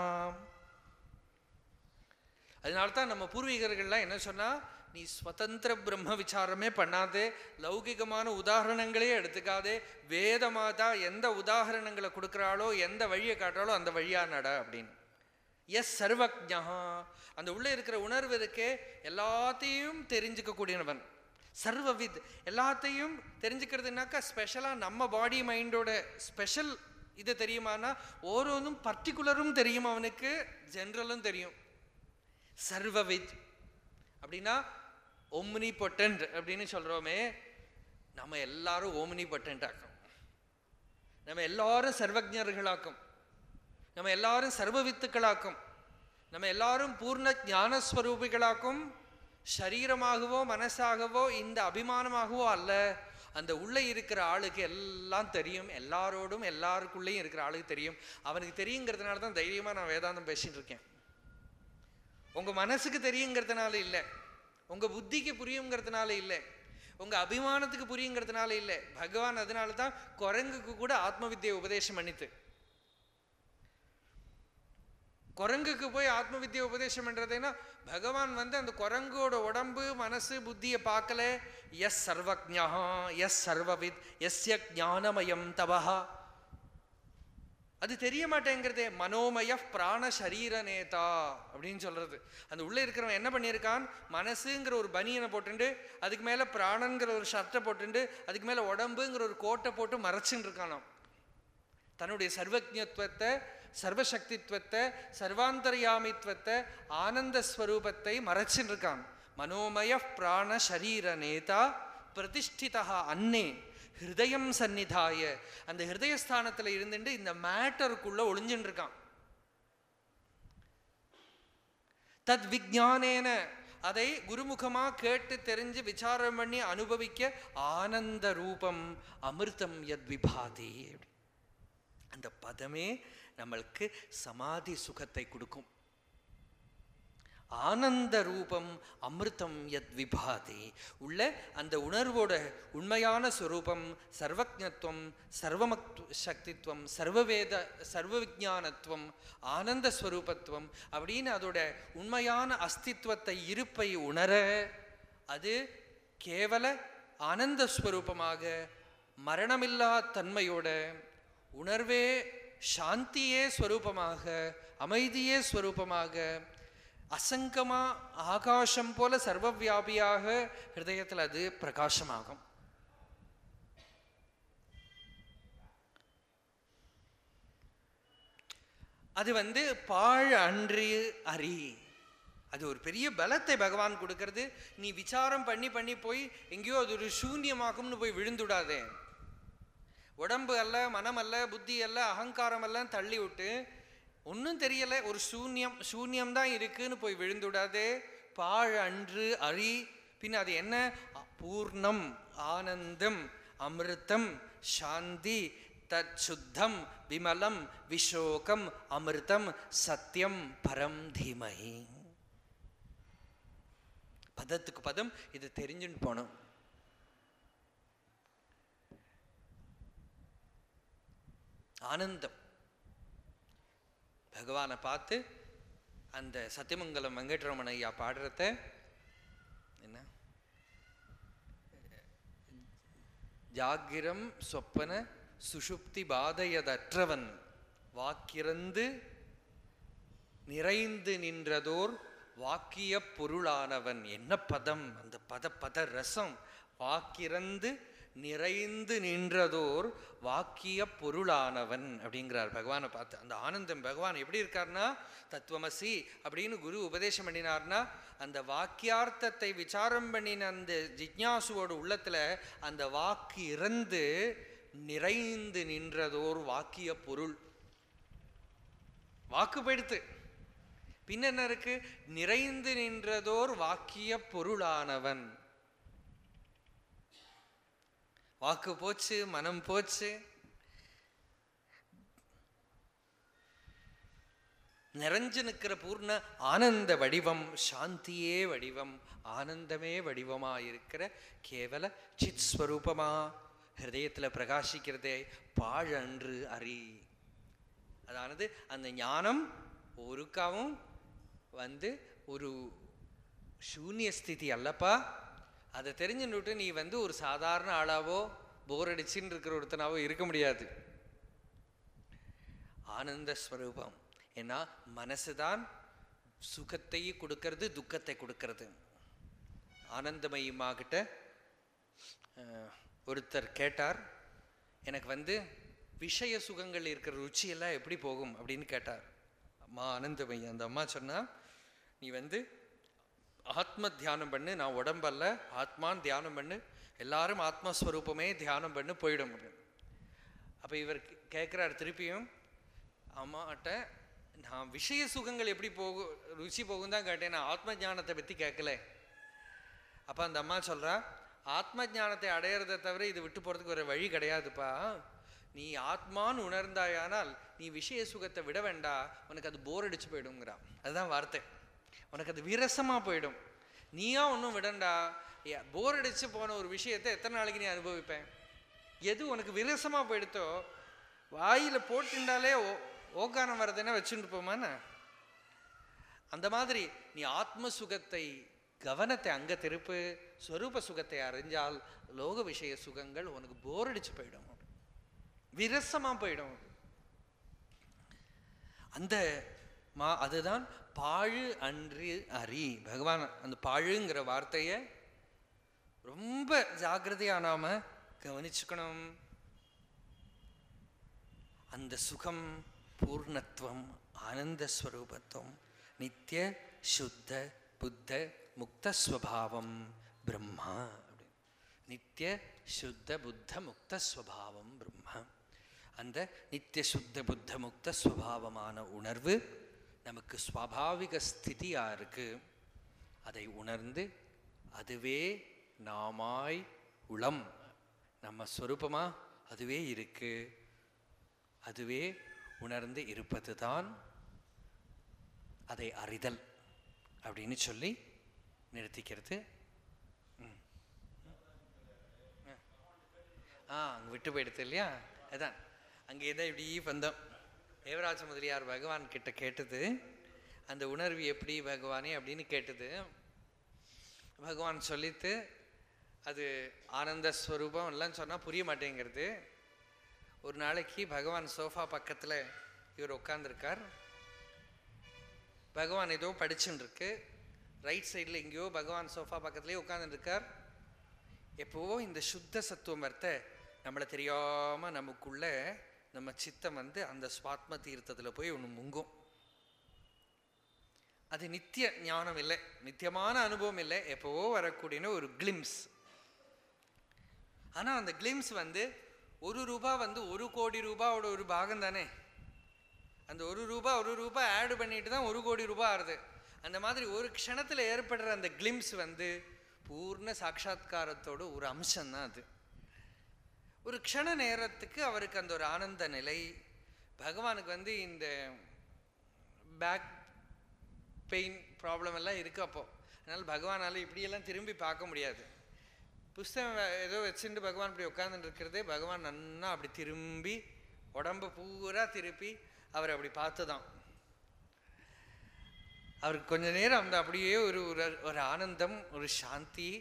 அதனால தான் நம்ம பூர்வீகர்கள்லாம் என்ன சொன்னா நீ ஸ்வதந்திர பிரம்ம விசாரமே பண்ணாதே லௌகிகமான உதாரணங்களே எடுத்துக்காதே வேதமாதா எந்த உதாரணங்களை கொடுக்குறாளோ எந்த வழியை காட்டுறாளோ அந்த வழியா நட அப்படின்னு எஸ் சர்வஜா அந்த உள்ள இருக்கிற உணர்வு இருக்கே எல்லாத்தையும் தெரிஞ்சுக்க கூடியவன் சர்வவித் எல்லாத்தையும் தெரிஞ்சுக்கிறதுனாக்கா ஸ்பெஷலாக நம்ம பாடி மைண்டோட ஸ்பெஷல் இது தெரியுமானா ஓரோന്നും பர்டிகுலரும் தெரியும் அவனுக்கு ஜென்ரலும் தெரியும் சர்வவித் அப்படின்னா ஒம்னி பொட்டன்ட் அப்படின்னு சொல்றோமே நம்ம எல்லாரும் ஓம்னி பொட்டன்ட் ஆக்கும் நம்ம எல்லாரும் சர்வஜர்களாக்கும் நம்ம எல்லாரும் சர்வவித்துக்களாக்கும் நம்ம எல்லாரும் பூர்ண ஞானஸ்வரூபிகளாக்கும் சரீரமாகவோ மனசாகவோ இந்த அபிமானமாகவோ அல்ல அந்த உள்ளே இருக்கிற ஆளுக்கு எல்லாம் தெரியும் எல்லாரோடும் எல்லாருக்குள்ளேயும் இருக்கிற ஆளுக்கு தெரியும் அவனுக்கு தெரியுங்கிறதுனால தான் தைரியமா நான் வேதாந்தம் பேசிட்டு இருக்கேன் உங்க மனசுக்கு தெரியுங்கிறதுனால இல்லை உங்க புத்திக்கு புரியுங்கிறதுனால இல்லை உங்க அபிமானத்துக்கு புரியுங்கிறதுனால இல்லை பகவான் அதனால தான் குரங்குக்கு கூட ஆத்ம வித்தியை உபதேசம் பண்ணித்து குரங்குக்கு போய் ஆத்ம வித்தியை உபதேசம் பண்றதுன்னா பகவான் வந்து அந்த குரங்கோட உடம்பு மனசு புத்தியை பார்க்கல எஸ் சர்வஜா எஸ் சர்வவித் எஸ்ய ஞானமயம் தவஹா அது தெரிய மாட்டேங்கிறதே மனோமய பிராண சரீர நேதா அப்படின்னு சொல்றது அந்த உள்ள இருக்கிறவன் என்ன பண்ணியிருக்கான் மனசுங்கிற ஒரு பனியனை போட்டுண்டு அதுக்கு மேல பிராணங்கிற ஒரு ஷர்ட்டை போட்டுண்டு அதுக்கு மேல உடம்புங்கிற ஒரு கோட்டை போட்டு மறைச்சுன்னு இருக்கானாம் தன்னுடைய சர்வஜத்துவத்தை சர்வசக்தித்வத்தை சர்வாந்தர்யாமித்வத்தை ஆனந்த ஸ்வரூபத்தை மறைச்சுன்னு இருக்கான் மனோமய பிராண சரீர நேதா பிரதிஷ்டிதா அன்னே ஹிருதயம் சந்நிதாய அந்த ஹிருதயஸ்தானத்துல இருந்துட்டு இந்த மேட்டருக்குள்ள ஒளிஞ்சுட்டு இருக்கான் தத் விஜானேன அதை குருமுகமா கேட்டு தெரிஞ்சு விசாரம் பண்ணி அனுபவிக்க ஆனந்த ரூபம் அமிர்தம் யத் விபாதி அந்த பதமே நம்மளுக்கு சமாதி சுகத்தை கொடுக்கும் ஆனந்த ரூபம் அமிர்தம் யத் விபாதி உள்ள அந்த உணர்வோட உண்மையான ஸ்வரூபம் சர்வஜத்துவம் சர்வமக் சக்தித்வம் சர்வவேத சர்வ விஜானத்துவம் ஆனந்த ஸ்வரூபத்துவம் அப்படின்னு அதோட உண்மையான அஸ்தித்வத்தை இருப்பை உணர அது கேவல ஆனந்த ஸ்வரூபமாக மரணமில்லா தன்மையோட உணர்வே சாந்தியே ஸ்வரூபமாக அமைதியே ஸ்வரூபமாக அசங்கமா ஆகாசம் போல சர்வவியாபியாக ஹிருதயத்தில் அது பிரகாசமாகும் அது வந்து பாழ் அன்று அறி அது ஒரு பெரிய பலத்தை பகவான் கொடுக்கறது நீ விசாரம் பண்ணி பண்ணி போய் எங்கேயோ அது ஒரு சூன்யமாகும்னு போய் விழுந்துடாதே உடம்பு அல்ல மனம் அல்ல புத்தி அல்ல அகங்காரம் எல்லாம் தள்ளி விட்டு ஒன்றும் தெரியல ஒரு சூன்யம் சூன்யம் தான் இருக்குன்னு போய் விழுந்துடாதே பாழ் அன்று அறி பின் அது என்ன பூர்ணம் ஆனந்தம் அமிர்தம் சாந்தி தத் சுத்தம் விமலம் விஷோகம் அமிர்தம் சத்தியம் பரம் தீமஹி பதத்துக்கு பதம் இது தெரிஞ்சுன்னு போனோம் ஆனந்தம் பகவானை பார்த்து அந்த சத்தியமங்கலம் வெங்கட்ரமண ஐயா பாடுறத என்ன ஜாகிரம் சொப்பன சுஷுப்தி பாதையதற்றவன் வாக்கிறந்து நிறைந்து நின்றதோர் வாக்கிய பொருளானவன் என்ன பதம் அந்த பத பத ரசம் வாக்கிறந்து நிறைந்து நின்றதோர் வாக்கிய பொருளானவன் அப்படிங்கிறார் பகவானை பார்த்து அந்த ஆனந்தம் பகவான் எப்படி இருக்கார்னா தத்துவமசி அப்படின்னு குரு உபதேசம் பண்ணினார்னா அந்த வாக்கியார்த்தத்தை விசாரம் பண்ணின அந்த ஜிக்ஞாசுவோட உள்ளத்துல அந்த வாக்கு இறந்து நிறைந்து நின்றதோர் வாக்கிய பொருள் வாக்கு போயிடுத்து பின்ன என்ன இருக்கு நிறைந்து நின்றதோர் வாக்கிய பொருளானவன் வாக்கு போச்சு மனம் போச்சு நிறைஞ்சு நிற்கிற பூர்ண ஆனந்த வடிவம் சாந்தியே வடிவம் ஆனந்தமே வடிவமா இருக்கிற கேவல சித் ஸ்வரூபமா ஹிருதயத்தில் பிரகாசிக்கிறதே பாழன்று அறி அதானது அந்த ஞானம் ஒருக்காவும் வந்து ஒரு சூன்ய ஸ்திதி அல்லப்பா அதை தெரிஞ்சுன்னுட்டு நீ வந்து ஒரு சாதாரண ஆளாவோ போர் அடிச்சுன்னு இருக்கிற ஒருத்தனாவோ இருக்க முடியாது ஆனந்த ஸ்வரூபம் ஏன்னா மனசு தான் சுகத்தை கொடுக்கறது துக்கத்தை கொடுக்கறது ஆனந்தமயமாகிட்ட அஹ், ஒருத்தர் கேட்டார் எனக்கு வந்து விஷய சுகங்கள் இருக்கிற ருச்சியெல்லாம் எப்படி போகும் அப்படின்னு கேட்டார் அம்மா ஆனந்தமயி அந்த அம்மா சொன்னா நீ வந்து ஆத்ம தியானம் பண்ணு நான் உடம்பல்ல ஆத்மான் தியானம் பண்ணு எல்லாரும் ஆத்மஸ்வரூபமே தியானம் பண்ணு போயிடும் அப்படின்னு அப்போ இவர் கேட்குறார் திருப்பியும் அம்மாட்ட நான் விஷய சுகங்கள் எப்படி போகும் ருச்சி போகும் தான் கேட்டேன் நான் ஆத்ம ஞானத்தை பற்றி கேட்கல அப்போ அந்த அம்மா சொல்றா ஆத்ம ஞானத்தை அடையிறதை தவிர இது விட்டு போகிறதுக்கு ஒரு வழி கிடையாதுப்பா நீ ஆத்மான்னு உணர்ந்தாயானால் நீ விஷய சுகத்தை விட வேண்டா உனக்கு அது போர் அடிச்சு போயிடுங்கிறா அதுதான் வார்த்தை உனக்கு அது விரசமா போயிடும் நீயா ஒன்றும் விடண்டா போர் அடிச்சு போன ஒரு விஷயத்தை எத்தனை நாளைக்கு நீ அனுபவிப்பேன் எது உனக்கு விரசமா போயிடுத்தோ வாயில போட்டுண்டாலே ஓ- ஓக்கானம் வரதுன்னா வச்சுட்டு போமான்னு அந்த மாதிரி நீ ஆத்ம சுகத்தை கவனத்தை அங்க திருப்பு ஸ்வரூப சுகத்தை அறிஞ்சால் லோக விஷய சுகங்கள் உனக்கு போர் அடிச்சு போயிடும் விரசமா போயிடும் அந்த மா அதுதான் பாழு அன்று அறி பகவான் அந்த பாழுங்கிற வார்த்தையை ரொம்ப ஜாக்கிரதையா நாம கவனிச்சுக்கணும் அந்த சுகம் பூர்ணத்துவம் ஆனந்த ஸ்வரூபத்துவம் நித்திய சுத்த புத்த முக்த ஸ்வபாவம் பிரம்மா அப்படின்னு நித்திய சுத்த புத்த முக்த ஸ்வபாவம் பிரம்மா அந்த நித்திய சுத்த புத்த முக்த ஸ்வபாவமான உணர்வு நமக்கு ஸ்வாபாவிக ஸ்திதியா இருக்கு அதை உணர்ந்து அதுவே நாமாய் உளம் நம்ம ஸ்வரூபமா அதுவே இருக்கு அதுவே உணர்ந்து இருப்பதுதான் அதை அறிதல் அப்படின்னு சொல்லி நிறுத்திக்கிறது ம். ஆ அங்கே விட்டு போயிடுது இல்லையா அதான் அங்கே தான் இப்படி வந்தோம் தேவராஜ முதலியார் பகவான் கிட்ட கேட்டது அந்த உணர்வு எப்படி பகவானே அப்படின்னு கேட்டது பகவான் சொல்லித்து அது ஆனந்த ஸ்வரூபம் எல்லாம் சொன்னால் புரிய மாட்டேங்கிறது ஒரு நாளைக்கு பகவான் சோஃபா பக்கத்தில் இவர் உட்காந்துருக்கார் பகவான் ஏதோ படிச்சுன்னு இருக்கு ரைட் சைடில் எங்கேயோ பகவான் சோஃபா பக்கத்துலேயே உட்காந்துருக்கார் எப்போவோ இந்த சுத்த சத்துவம் வர்த்த நம்மளை தெரியாமல் நமக்குள்ள நம்ம சித்தம் வந்து அந்த சுவாத்ம தீர்த்தத்தில் போய் ஒன்று முங்கும் அது நித்திய ஞானம் இல்லை நித்தியமான அனுபவம் இல்லை எப்போவோ வரக்கூடிய ஒரு கிளிம்ஸ் ஆனால் அந்த கிளிம்ஸ் வந்து ஒரு ரூபா வந்து ஒரு கோடி ரூபாவோட ஒரு பாகம் தானே அந்த ஒரு ரூபா ஒரு ரூபா ஆட் பண்ணிட்டு தான் ஒரு கோடி ரூபாய் ஆறுது அந்த மாதிரி ஒரு க்ஷணத்தில் ஏற்படுற அந்த கிளிம்ஸ் வந்து பூர்ண சாட்சா்காரத்தோட ஒரு அம்சம் தான் அது ஒரு க்ஷண நேரத்துக்கு அவருக்கு அந்த ஒரு ஆனந்த நிலை பகவானுக்கு வந்து இந்த பேக் பெயின் ப்ராப்ளம் எல்லாம் இருக்கு அப்போ அதனால பகவானால இப்படியெல்லாம் திரும்பி பார்க்க முடியாது புஸ்தகம் வே- ஏதோ வச்சுட்டு பகவான் இப்படி உட்கார்ந்துட்டு இருக்கிறதே பகவான் நன்னா அப்படி திரும்பி உடம்பு பூரா திருப்பி அவர் அப்படி பார்த்துதான் அவருக்கு கொஞ்ச நேரம் அந்த அப்படியே ஒரு ஒரு ஒரு ஆனந்தம் ஒரு சாந்தி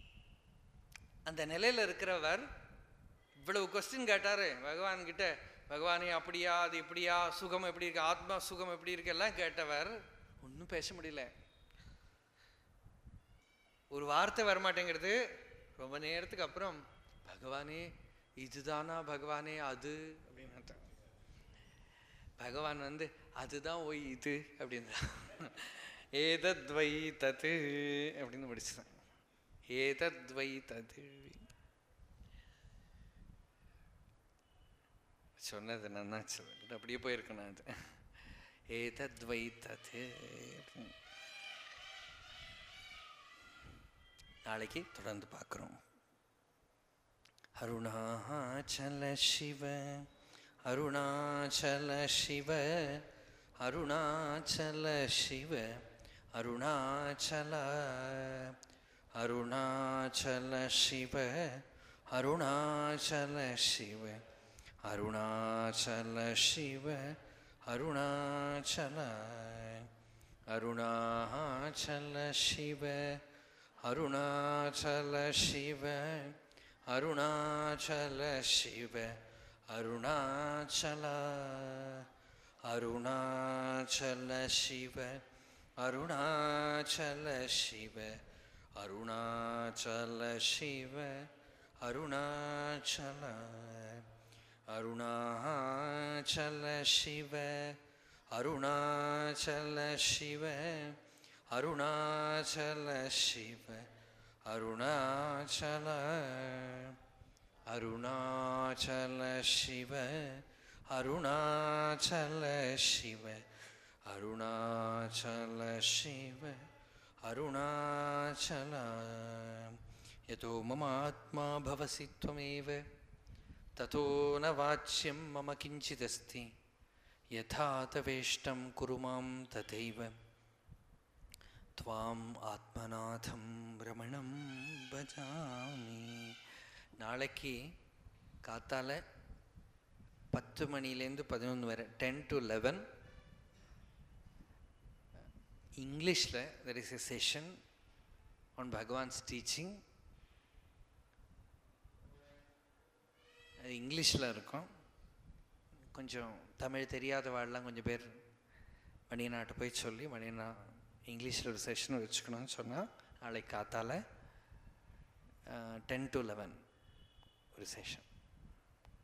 அந்த நிலையில இருக்கிறவர் இவ்வளவு கொஸ்டின் கேட்டாரு பகவான் கிட்ட பகவானே அப்படியா அது இப்படியா சுகம் எப்படி இருக்கு ஆத்மா சுகம் எப்படி இருக்கு எல்லாம் கேட்டவர் ஒன்றும் பேச முடியல ஒரு வார்த்தை வரமாட்டேங்கிறது ரொம்ப நேரத்துக்கு அப்புறம் பகவானே இதுதானா பகவானே அது அப்படின்னு பகவான் வந்து அதுதான் ஒய் இது அப்படின்னு ஏதத்வை தத்து அப்படின்னு முடிச்சுதான் ஏதத்வை தத்து சொன்னது நன்னா சொல்லிட்டு அப்படியே போயிருக்கணும் அது ஏதத்வை தத்து அப்படின்னு. நாளைக்கு தொடர்ந்து பார்க்குறோம் அருணாச்சல சிவ அருணாச்சல சிவ அருணாச்சல சிவ அருணாச்சல அருணாச்சல சிவ அருணாச்சல சிவ அருணாச்சல சிவ அருணாச்சல அருணாச்சல சிவ அருணாச்சல சிவ அருணாச்சல சிவ அருணாச்சல அருணாச்சல சிவ அருணாச்சல சிவ அருணாச்சல சிவ அருணாச்சல அருணாச்சல சிவ அருணாச்சல சிவ அருணாச்சல சிவ அருணாச்சல அருணாச்சல சிவ அருணாச்சல சிவ அருணாச்சல சிவ அருணாச்சல யதோ மம ஆத்மா பவசி त्वमेव ततो न वाच्यं मम किञ्चिदस्ति यथा तवेष्टं कुरु मां तथैव त्वाम् ஆத்மநாதம் ரமணம் பஜாமி நாளைக்கு காத்தால பத்து மணிலேருந்து பதினொன்று வரை டென் டு லெவன் இங்கிலீஷில் there is a session on Bhagavan's teaching அது இங்கிலீஷில் இருக்கும் கொஞ்சம் தமிழ் தெரியாத வாழலாம் கொஞ்சம் பேர் மணியனாட்ட போய் சொல்லி மணியனா இங்கிலீஷில் ஒரு செஷன் வச்சுக்கணும்னு சொன்னால் நாளைக்கு காத்தால டென் டு லெவன் ஒரு செஷன்